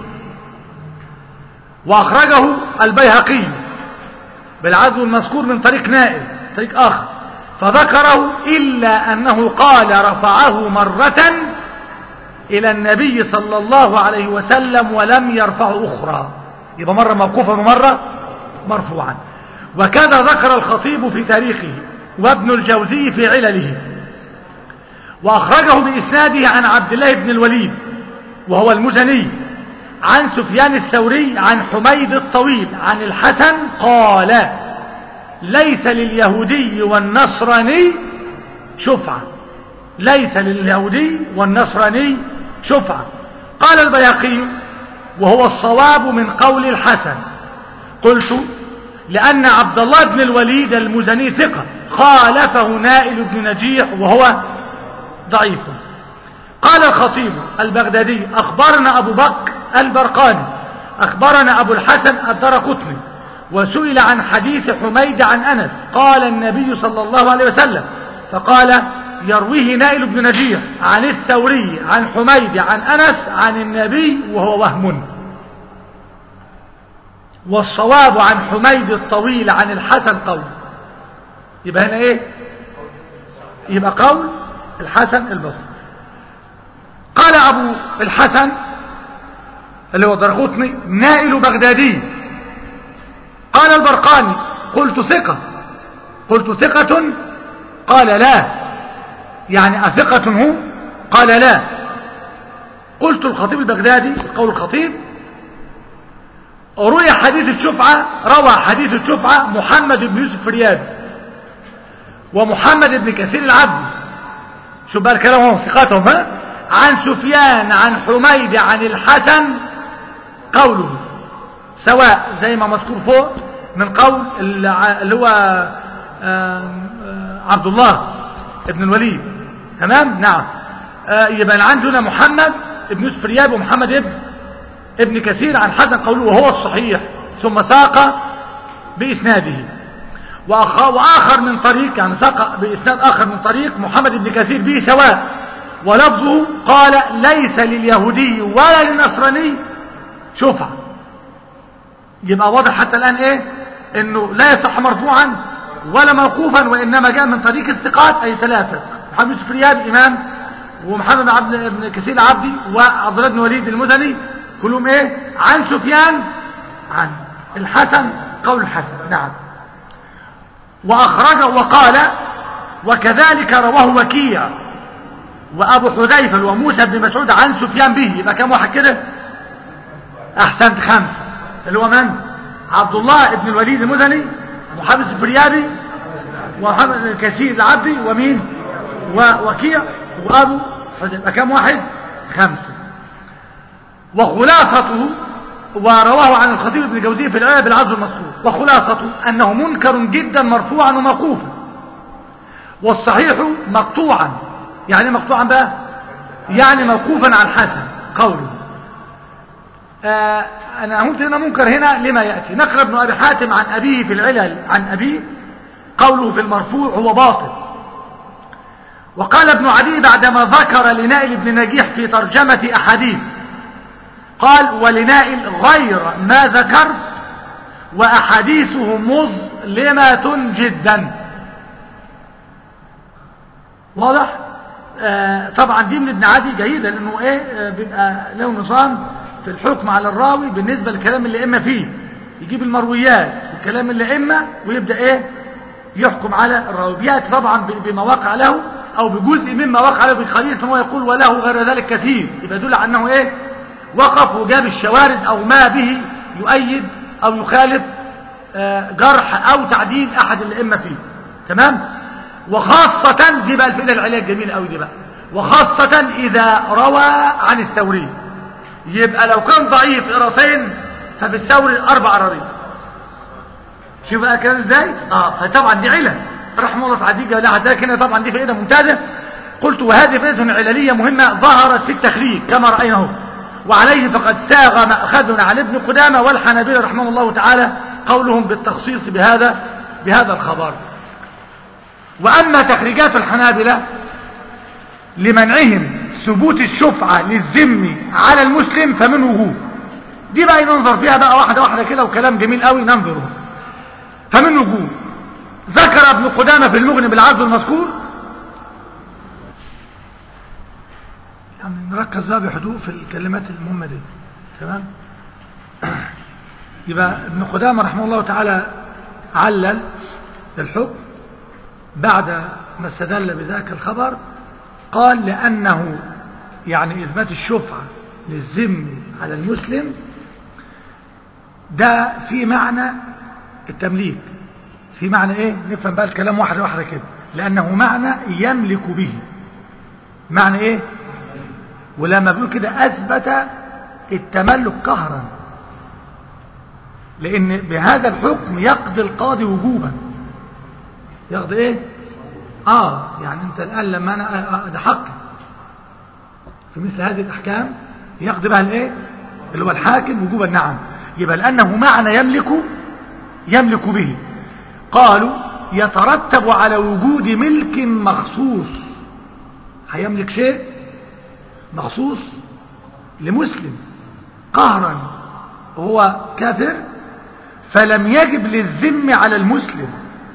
وأخرجه البيهقي بالعزو المذكور من طريق نائل طريق آخر فذكره إلا أنه قال رفعه مرة إلى النبي صلى الله عليه وسلم ولم يرفعه أخرى يبقى مرة موقوفا ومرة مرفوعا وكذا ذكر الخطيب في تاريخه وابن الجوزي في علله وأخرجه بإسناده عن عبد الله بن الوليد وهو المزني عن سفيان الثوري عن حميد الطويل عن الحسن قال ليس لليهودي والنصراني شفعة ليس لليهودي والنصراني شفعة قال البياقي وهو الصواب من قول الحسن قلت لأن عبد الله بن الوليد المزني ثقة خالفه نائل بن نجيح وهو ضعيف قال الخطيب البغدادي أخبرنا أبو بكر البرقاني أخبرنا أبو الحسن الدرقطني وسئل عن حديث حميد عن أنس قال النبي صلى الله عليه وسلم فقال يرويه نائل بن نجيح عن الثوري عن حميد عن أنس عن النبي وهو وهم والصواب عن حميد الطويل عن الحسن قول يبقى هنا ايه يبقى قول الحسن البصري قال ابو الحسن اللي هو درغوطني نائل بغدادي قال البرقاني قلت ثقة قلت ثقة قال لا يعني أثقة هو قال لا قلت الخطيب البغدادي قول الخطيب روي حديث الشفعة روى حديث الشفعة محمد بن يوسف رياض ومحمد بن كثير العبد شوف بقى الكلام ثقاتهم ها عن سفيان عن حميد عن الحسن قوله سواء زي ما مذكور فوق من قول اللي هو عبد الله ابن الوليد تمام نعم يبقى عندنا محمد ابن يوسف رياب ومحمد ابن ابن كثير عن حسن قوله وهو الصحيح ثم ساق بإسناده وآخر من طريق يعني ساق بإسناد آخر من طريق محمد بن كثير به سواء ولفظه قال ليس لليهودي ولا للنصراني شفعة يبقى واضح حتى الآن ايه انه لا يصح مرفوعا ولا موقوفا وانما جاء من طريق الثقات اي ثلاثة محمد يوسف رياب امام ومحمد عبد بن كثير العبدي وعبد الله بن وليد المدني كلهم ايه عن سفيان عن الحسن قول الحسن نعم واخرجه وقال وكذلك رواه وكيع وابو حذيفه وموسى بن مسعود عن سفيان به يبقى كم واحد كده احسنت خمسه اللي هو من عبد الله بن الوليد المدني محمد الفريابي ومحمد الكثير العبدي ومين ووكيع وابو حذيفه كم واحد خمسه وخلاصته ورواه عن الخطيب بن جوزي في الآية بالعزو المذكور وخلاصته أنه منكر جدا مرفوعا وموقوفا والصحيح مقطوعا يعني مقطوعا بقى يعني موقوفا عن حسن قوله آه أنا قلت هنا منكر هنا لما يأتي نقل ابن أبي حاتم عن أبيه في العلل عن أبيه قوله في المرفوع هو باطل وقال ابن عدي بعدما ذكر لنائل بن نجيح في ترجمة أحاديث قال ولنائل غير ما ذكرت وأحاديثه مظلمة جدا واضح آه طبعا دي من ابن عدي جيدة لأنه إيه آه بيبقى له نظام في الحكم على الراوي بالنسبة للكلام اللي إما فيه يجيب المرويات والكلام اللي إما ويبدأ إيه يحكم على الراوي بيأتي طبعا بما وقع له أو بجزء مما وقع له بقليل ثم يقول وله غير ذلك كثير يبقى يدل على أنه إيه وقف وجاب الشوارد أو ما به يؤيد أو يخالف آه جرح أو تعديل أحد الأئمة فيه تمام وخاصة دي بقى الفئة العليا الجميلة قوي دي بقى وخاصة إذا روى عن الثوري يبقى لو كان ضعيف قراصين ففي الثوري أربع أراضي شوف بقى كان ازاي اه فطبعا دي علة رحمه الله تعالى لا حتى هنا طبعا دي فائدة ممتازة قلت وهذه فائدة عللية مهمة ظهرت في التخريج كما رأيناه وعليه فقد ساغ مأخذنا عن ابن قدامة والحنابلة رحمه الله تعالى قولهم بالتخصيص بهذا بهذا الخبر وأما تخريجات الحنابلة لمنعهم ثبوت الشفعة للذم على المسلم فمن وجوه دي بقى ننظر فيها بقى واحدة واحدة كده وكلام جميل قوي ننظره فمن وجوه ذكر ابن قدامة في المغني بالعرض المذكور يعني نركز بقى بهدوء في الكلمات المهمة دي تمام يبقى ابن قدامة رحمه الله تعالى علل الحكم بعد ما استدل بذاك الخبر قال لأنه يعني إثبات الشفعة للذم على المسلم ده في معنى التمليك في معنى ايه نفهم بقى الكلام واحدة واحدة كده لأنه معنى يملك به معنى ايه ولما بيقول كده أثبت التملك قهرا لأن بهذا الحكم يقضي القاضي وجوبا يقضي ايه اه يعني انت الآن لما انا ده حق في مثل هذه الأحكام يقضي بها الايه اللي هو الحاكم وجوبا نعم يبقى لأنه معنى يملك يملك به قالوا يترتب على وجود ملك مخصوص هيملك شيء مخصوص لمسلم قهرا وهو كافر فلم يجب للذم على المسلم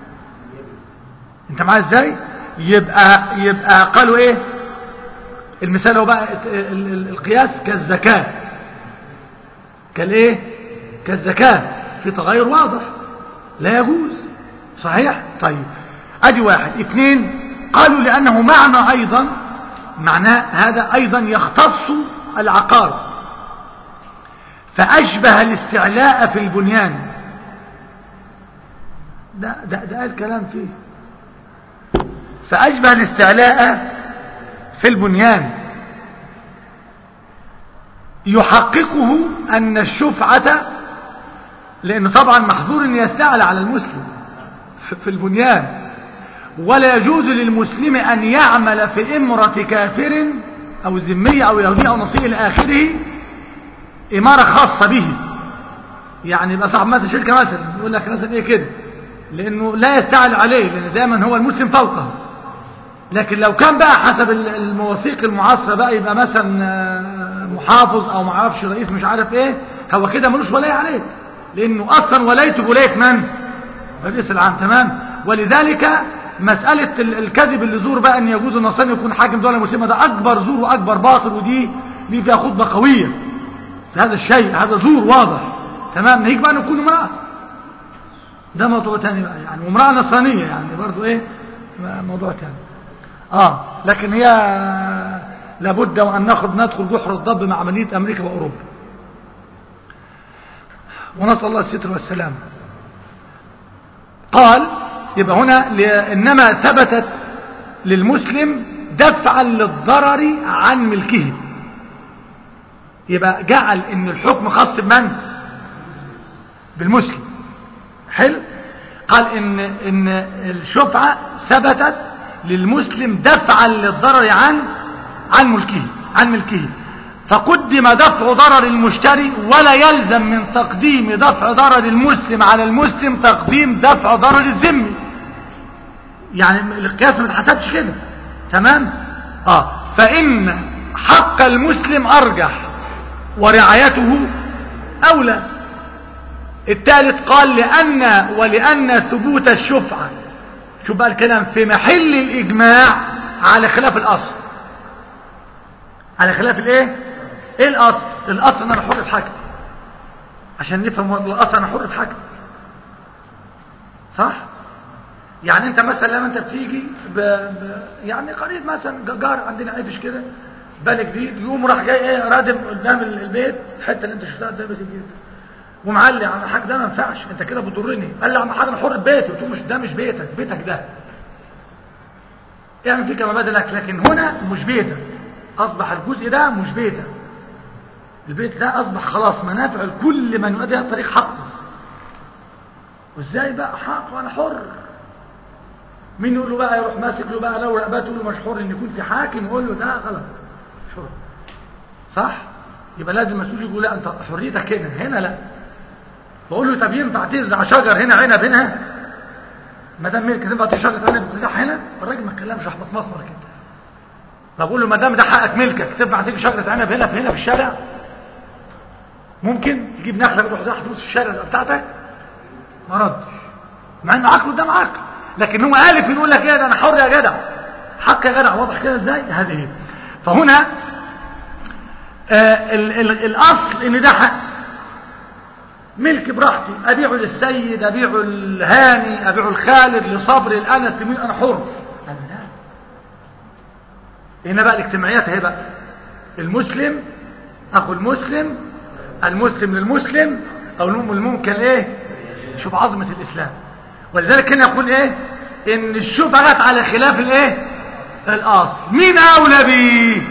انت معايا ازاي يبقى يبقى قالوا ايه المثال هو بقى القياس كالزكاه كالايه كالزكاه في تغير واضح لا يجوز صحيح طيب ادي واحد اثنين قالوا لانه معنى ايضا معناه هذا ايضا يختص العقار فاشبه الاستعلاء في البنيان ده ده ده الكلام فيه فاشبه الاستعلاء في البنيان يحققه ان الشفعه لأنه طبعا محظور أن يستعلى على المسلم في البنيان ولا يجوز للمسلم أن يعمل في إمرة كافر أو ذمية أو يهودي أو نصير إلى آخره إمارة خاصة به يعني يبقى صاحب مثلا شركة مثلا يقول لك مثلا إيه كده لأنه لا يستعلى عليه لأن دائما هو المسلم فوقه لكن لو كان بقى حسب المواثيق المعاصرة بقى يبقى مثلا محافظ أو معرفش رئيس مش عارف إيه هو كده ملوش ولاية عليه لأنه أصلا ولايته ولاية من؟ الرئيس العام تمام ولذلك مسألة الكذب اللي زور بقى أن يجوز النصراني يكون حاكم دولة مسلمة ده أكبر زور وأكبر باطل ودي دي فيها خطبة قوية في هذا الشيء هذا زور واضح تمام نهيك بقى نكون امرأة ده موضوع تاني بقى يعني وامرأة نصرانية يعني برضو ايه موضوع تاني اه لكن هي لابد وأن ناخذ ندخل جحر الضب مع عملية أمريكا وأوروبا ونسأل الله الستر والسلام قال يبقى هنا إنما ثبتت للمسلم دفعا للضرر عن ملكه يبقى جعل ان الحكم خاص بمن بالمسلم حلو قال ان ان الشفعة ثبتت للمسلم دفعا للضرر عن عن ملكه عن ملكه فقدم دفع ضرر المشتري ولا يلزم من تقديم دفع ضرر المسلم على المسلم تقديم دفع ضرر الذمي يعني القياس ما اتحسبش كده تمام اه فان حق المسلم ارجح ورعايته اولى الثالث قال لان ولان ثبوت الشفعه شوف بقى الكلام في محل الاجماع على خلاف الاصل على خلاف الايه ايه الاصل الاصل ان انا حر في حاجتي عشان نفهم الاصل انا حر في حاجتي صح يعني انت مثلا لما انت بتيجي ب... ب... يعني قريب مثلا جار عندنا عفش كده بالك جديد يقوم راح جاي ايه رادم قدام البيت الحته اللي انت شفتها قدام البيت الجديد ومعلي على حاجه ده ما ينفعش انت كده بتضرني قال لي يا عم حاجه انا حر في بيتي قلت له مش ده مش بيتك بيتك ده اعمل فيه كما بدلك لكن هنا مش بيتك اصبح الجزء ده مش بيتك البيت ده اصبح خلاص منافع لكل من يؤدي هذا الطريق حقه وازاي بقى حق وانا حر مين يقول له بقى يروح ماسك له بقى لو رقبته يقول له مش حر ان يكون في حاكم يقول له ده غلط مش حر صح يبقى لازم مسؤول يقول لا انت حريتك هنا هنا لا بقول له طب ينفع تزرع شجر هنا عنب هنا ما دام ملك تنفع تشجر عنب تزرع هنا الراجل ما اتكلمش احمد مصمر كده بقول له ما دام ده حقك ملكك تنفع تيجي شجره عنب هنا في هنا في الشارع ممكن تجيب نخله تروح زرع فلوس في الشارع بتاعتك ما ردش مع ان عقله ده عقل لكن هو الف يقول لك ايه ده انا حر يا جدع حق يا جدع واضح كده ازاي هذه فهنا آه ال ال الاصل ان ده حق ملك براحتي ابيعه للسيد ابيعه الهاني ابيعه الخالد لصبر الانس لمين انا حر انا لا هنا بقى الاجتماعيات اهي بقى المسلم اخو المسلم المسلم للمسلم او الممكن ايه شوف عظمة الاسلام ولذلك هنا يقول ايه ان الشبهة جت على خلاف الايه الاصل مين اولى بيه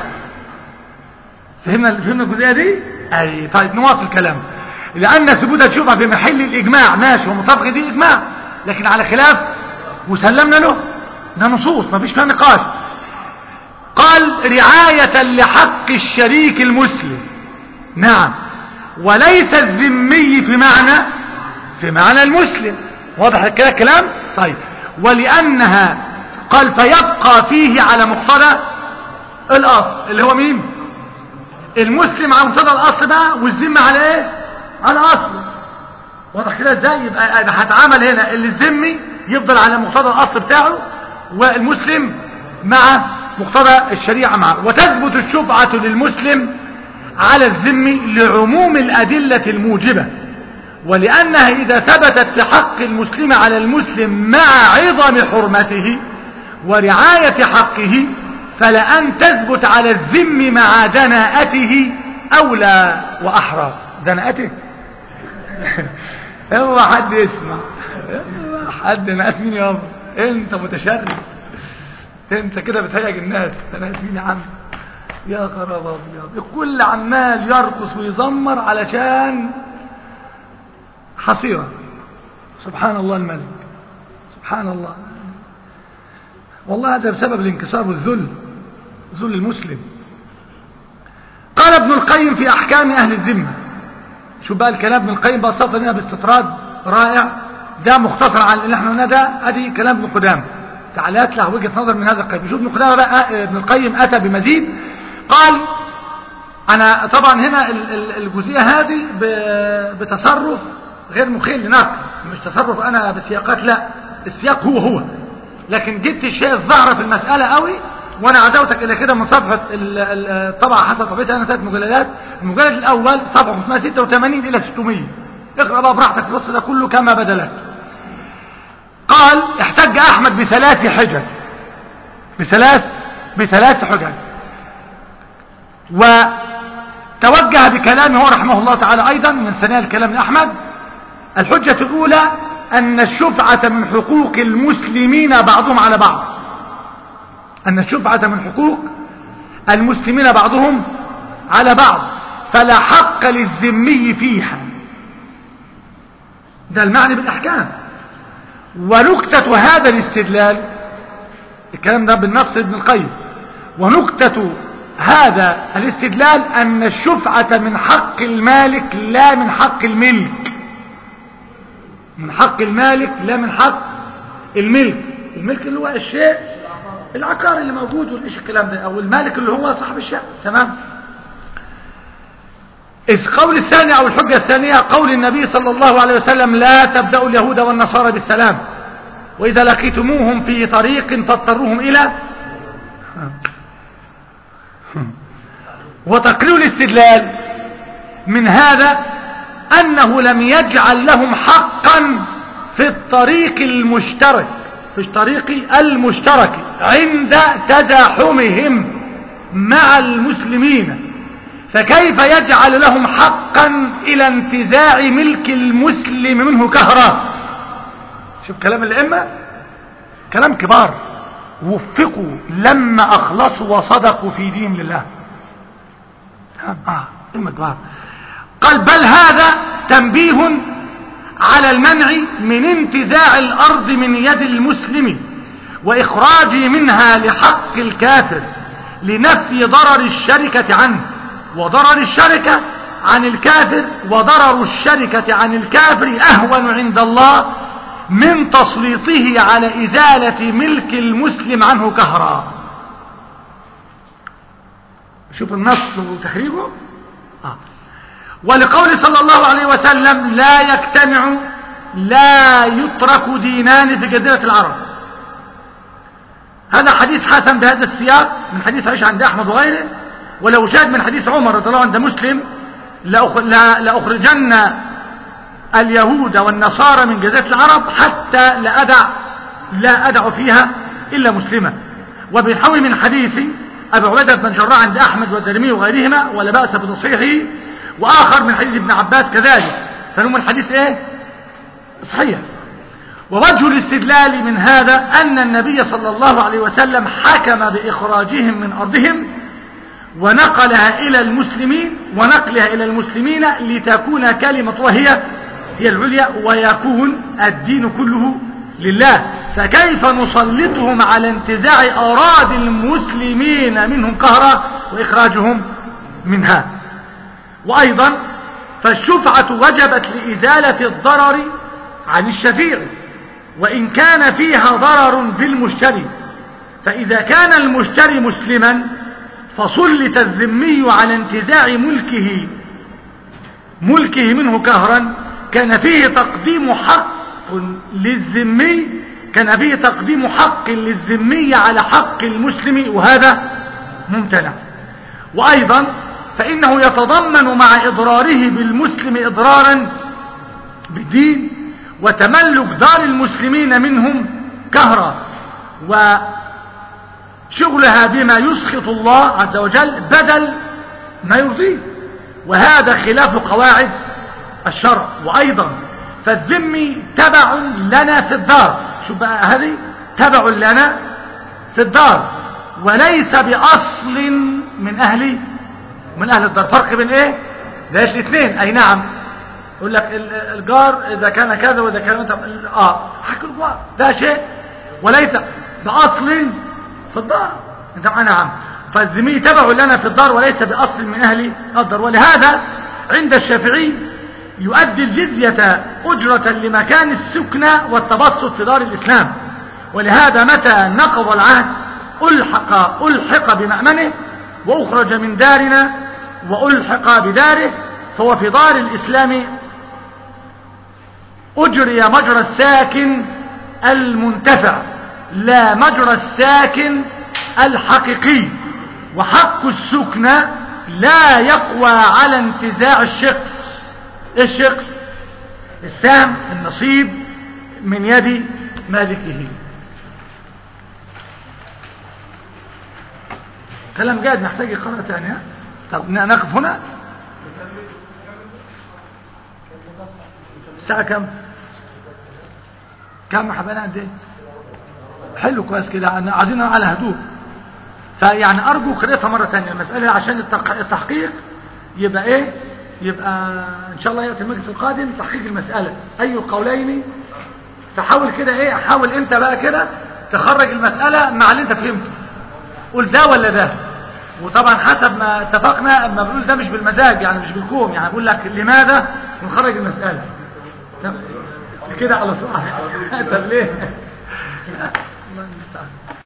فهمنا فهمنا الجزئيه دي اي طيب نواصل كلام لان ثبوت الشبهه في محل الاجماع ماشي ومطابق دي اجماع لكن على خلاف وسلمنا له ده نصوص ما فيش فيها نقاش قال رعاية لحق الشريك المسلم نعم وليس الذمي في معنى في معنى المسلم واضح كده الكلام طيب ولأنها قال فيبقى فيه على مقتضى الأصل اللي هو مين المسلم على مقتضى الأصل بقى والذمة على ايه على أصله واضح كده ازاي يبقى هتعامل هنا اللي الذمي يفضل على مقتضى الأصل بتاعه والمسلم مع مقتضى الشريعة معه وتثبت الشفعة للمسلم على الذم لعموم الأدلة الموجبة ولأنها إذا ثبتت في حق المسلم على المسلم مع عظم حرمته ورعاية حقه فلأن تثبت على الذم مع دناءته أولى وأحرى دناءته هو حد يسمع حد ناس مين يابا انت متشرف انت كده بتهيج الناس ناس مين يا عم يا خراب ابيض الكل عمال يرقص ويزمر علشان حصيرة سبحان الله الملك سبحان الله والله هذا بسبب الانكسار والذل ذل المسلم قال ابن القيم في احكام اهل الذمه شو بقى الكلام ابن القيم بسطه لنا باستطراد رائع ده مختصر عن اللي احنا قلناه ده ادي كلام ابن قدامه تعالات له وجهه نظر من هذا القيم شوف ابن قدامه بقى ابن القيم اتى بمزيد قال انا طبعا هنا الجزئيه هذه بتصرف غير مخل نقل مش تصرف انا بسياقات لا السياق هو هو لكن جبت الشيء الظاهره في المساله قوي وانا عدوتك الى كده من صفحه الطبعه حسب طبيعتها انا ثلاث مجلدات المجلد الاول صفحه 586 الى 600 اقرا بقى براحتك النص ده كله كما بدا لك قال احتج احمد بثلاث حجج بثلاث بثلاث حجج وتوجه بكلامه رحمه الله تعالى ايضا من ثناء الكلام لاحمد الحجه الاولى ان الشفعه من حقوق المسلمين بعضهم على بعض أن الشفعة من حقوق المسلمين بعضهم على بعض فلا حق للذمي فيها ده المعنى بالأحكام ونكتة هذا الاستدلال الكلام ده بالنص ابن القيم ونكتة هذا الاستدلال أن الشفعة من حق المالك لا من حق الملك من حق المالك لا من حق الملك الملك اللي هو الشيء العقار اللي موجود والايش الكلام ده او المالك اللي هو صاحب الشيء تمام إذ قول الثاني أو الحجة الثانية قول النبي صلى الله عليه وسلم لا تبدأوا اليهود والنصارى بالسلام وإذا لقيتموهم في طريق فاضطروهم إلى وتقرير الاستدلال من هذا أنه لم يجعل لهم حقا في الطريق المشترك في الطريق المشترك عند تزاحمهم مع المسلمين فكيف يجعل لهم حقا إلى انتزاع ملك المسلم منه كهرا شوف كلام الأئمة كلام كبار وفقوا لما أخلصوا وصدقوا في دين لله آه إما كبار قال بل هذا تنبيه على المنع من انتزاع الأرض من يد المسلم وإخراجه منها لحق الكافر لنفي ضرر الشركة عنه وضرر الشركة عن الكافر وضرر الشركة عن الكافر أهون عند الله من تسليطه على إزالة ملك المسلم عنه كهرا شوف النص وتحريبه آه. ولقول صلى الله عليه وسلم لا يجتمع لا يترك دينان في جزيرة العرب هذا حديث حسن بهذا السياق من حديث عائشة عند أحمد وغيره ولو جاء من حديث عمر رضي الله عنه عند مسلم لأخرجن اليهود والنصارى من جزيرة العرب حتى لا أدع لا أدع فيها إلا مسلما وبنحوي من حديث أبي عبيدة بن جراح عند أحمد والدرمي وغيرهما ولا بأس بتصحيحه وآخر من حديث ابن عباس كذلك فنوم الحديث إيه صحيح ووجه الاستدلال من هذا أن النبي صلى الله عليه وسلم حكم بإخراجهم من أرضهم ونقلها إلى المسلمين ونقلها إلى المسلمين لتكون كلمة وهي هي العليا ويكون الدين كله لله فكيف نسلطهم على انتزاع أراضي المسلمين منهم قهرا وإخراجهم منها وأيضا فالشفعة وجبت لإزالة الضرر عن الشفيع وإن كان فيها ضرر بالمشتري فإذا كان المشتري مسلما فسلط الذمي على انتزاع ملكه ملكه منه كهرا كان فيه تقديم حق للذمي كان فيه تقديم حق للذمي على حق المسلم وهذا ممتنع وأيضا فإنه يتضمن مع إضراره بالمسلم إضرارا بالدين وتملك دار المسلمين منهم كهرا وشغلها بما يسخط الله عز وجل بدل ما يرضيه وهذا خلاف قواعد الشرع وأيضا فالذمي تبع لنا في الدار شو بقى هذه تبع لنا في الدار وليس بأصل من أهل من أهل الدار فرق بين إيه ليش الاثنين أي نعم يقول لك الجار إذا كان كذا وإذا كان أنت آه حق الجار ده شيء وليس بأصل في الدار أنت نعم فالذمي تبع لنا في الدار وليس بأصل من أهل الدار ولهذا عند الشافعي يؤدي الجزية أجرة لمكان السكنة والتبسط في دار الإسلام ولهذا متى نقض العهد ألحق, ألحق بمأمنه وأخرج من دارنا وألحق بداره فهو في دار الإسلام أجري مجرى الساكن المنتفع لا مجرى الساكن الحقيقي وحق السكنة لا يقوى على انتزاع الشخص الشخص السهم النصيب من يد مالكه كلام جاد نحتاج قراءة ثانية طب نقف هنا الساعة كم كم حبانا قد ايه حلو كويس كده عايزين على هدوء فيعني ارجو قراءتها مرة ثانية المسألة عشان التحقيق يبقى ايه يبقى ان شاء الله يأتي المجلس القادم تحقيق المسألة اي القولين تحاول كده ايه حاول انت بقى كده تخرج المسألة مع اللي انت فهمته قول ده ولا ده وطبعا حسب ما اتفقنا اما بنقول ده مش بالمزاج يعني مش بالكوم يعني بقول لك لماذا ونخرج المسألة تمام؟ كده على طول طب ليه الله المستعان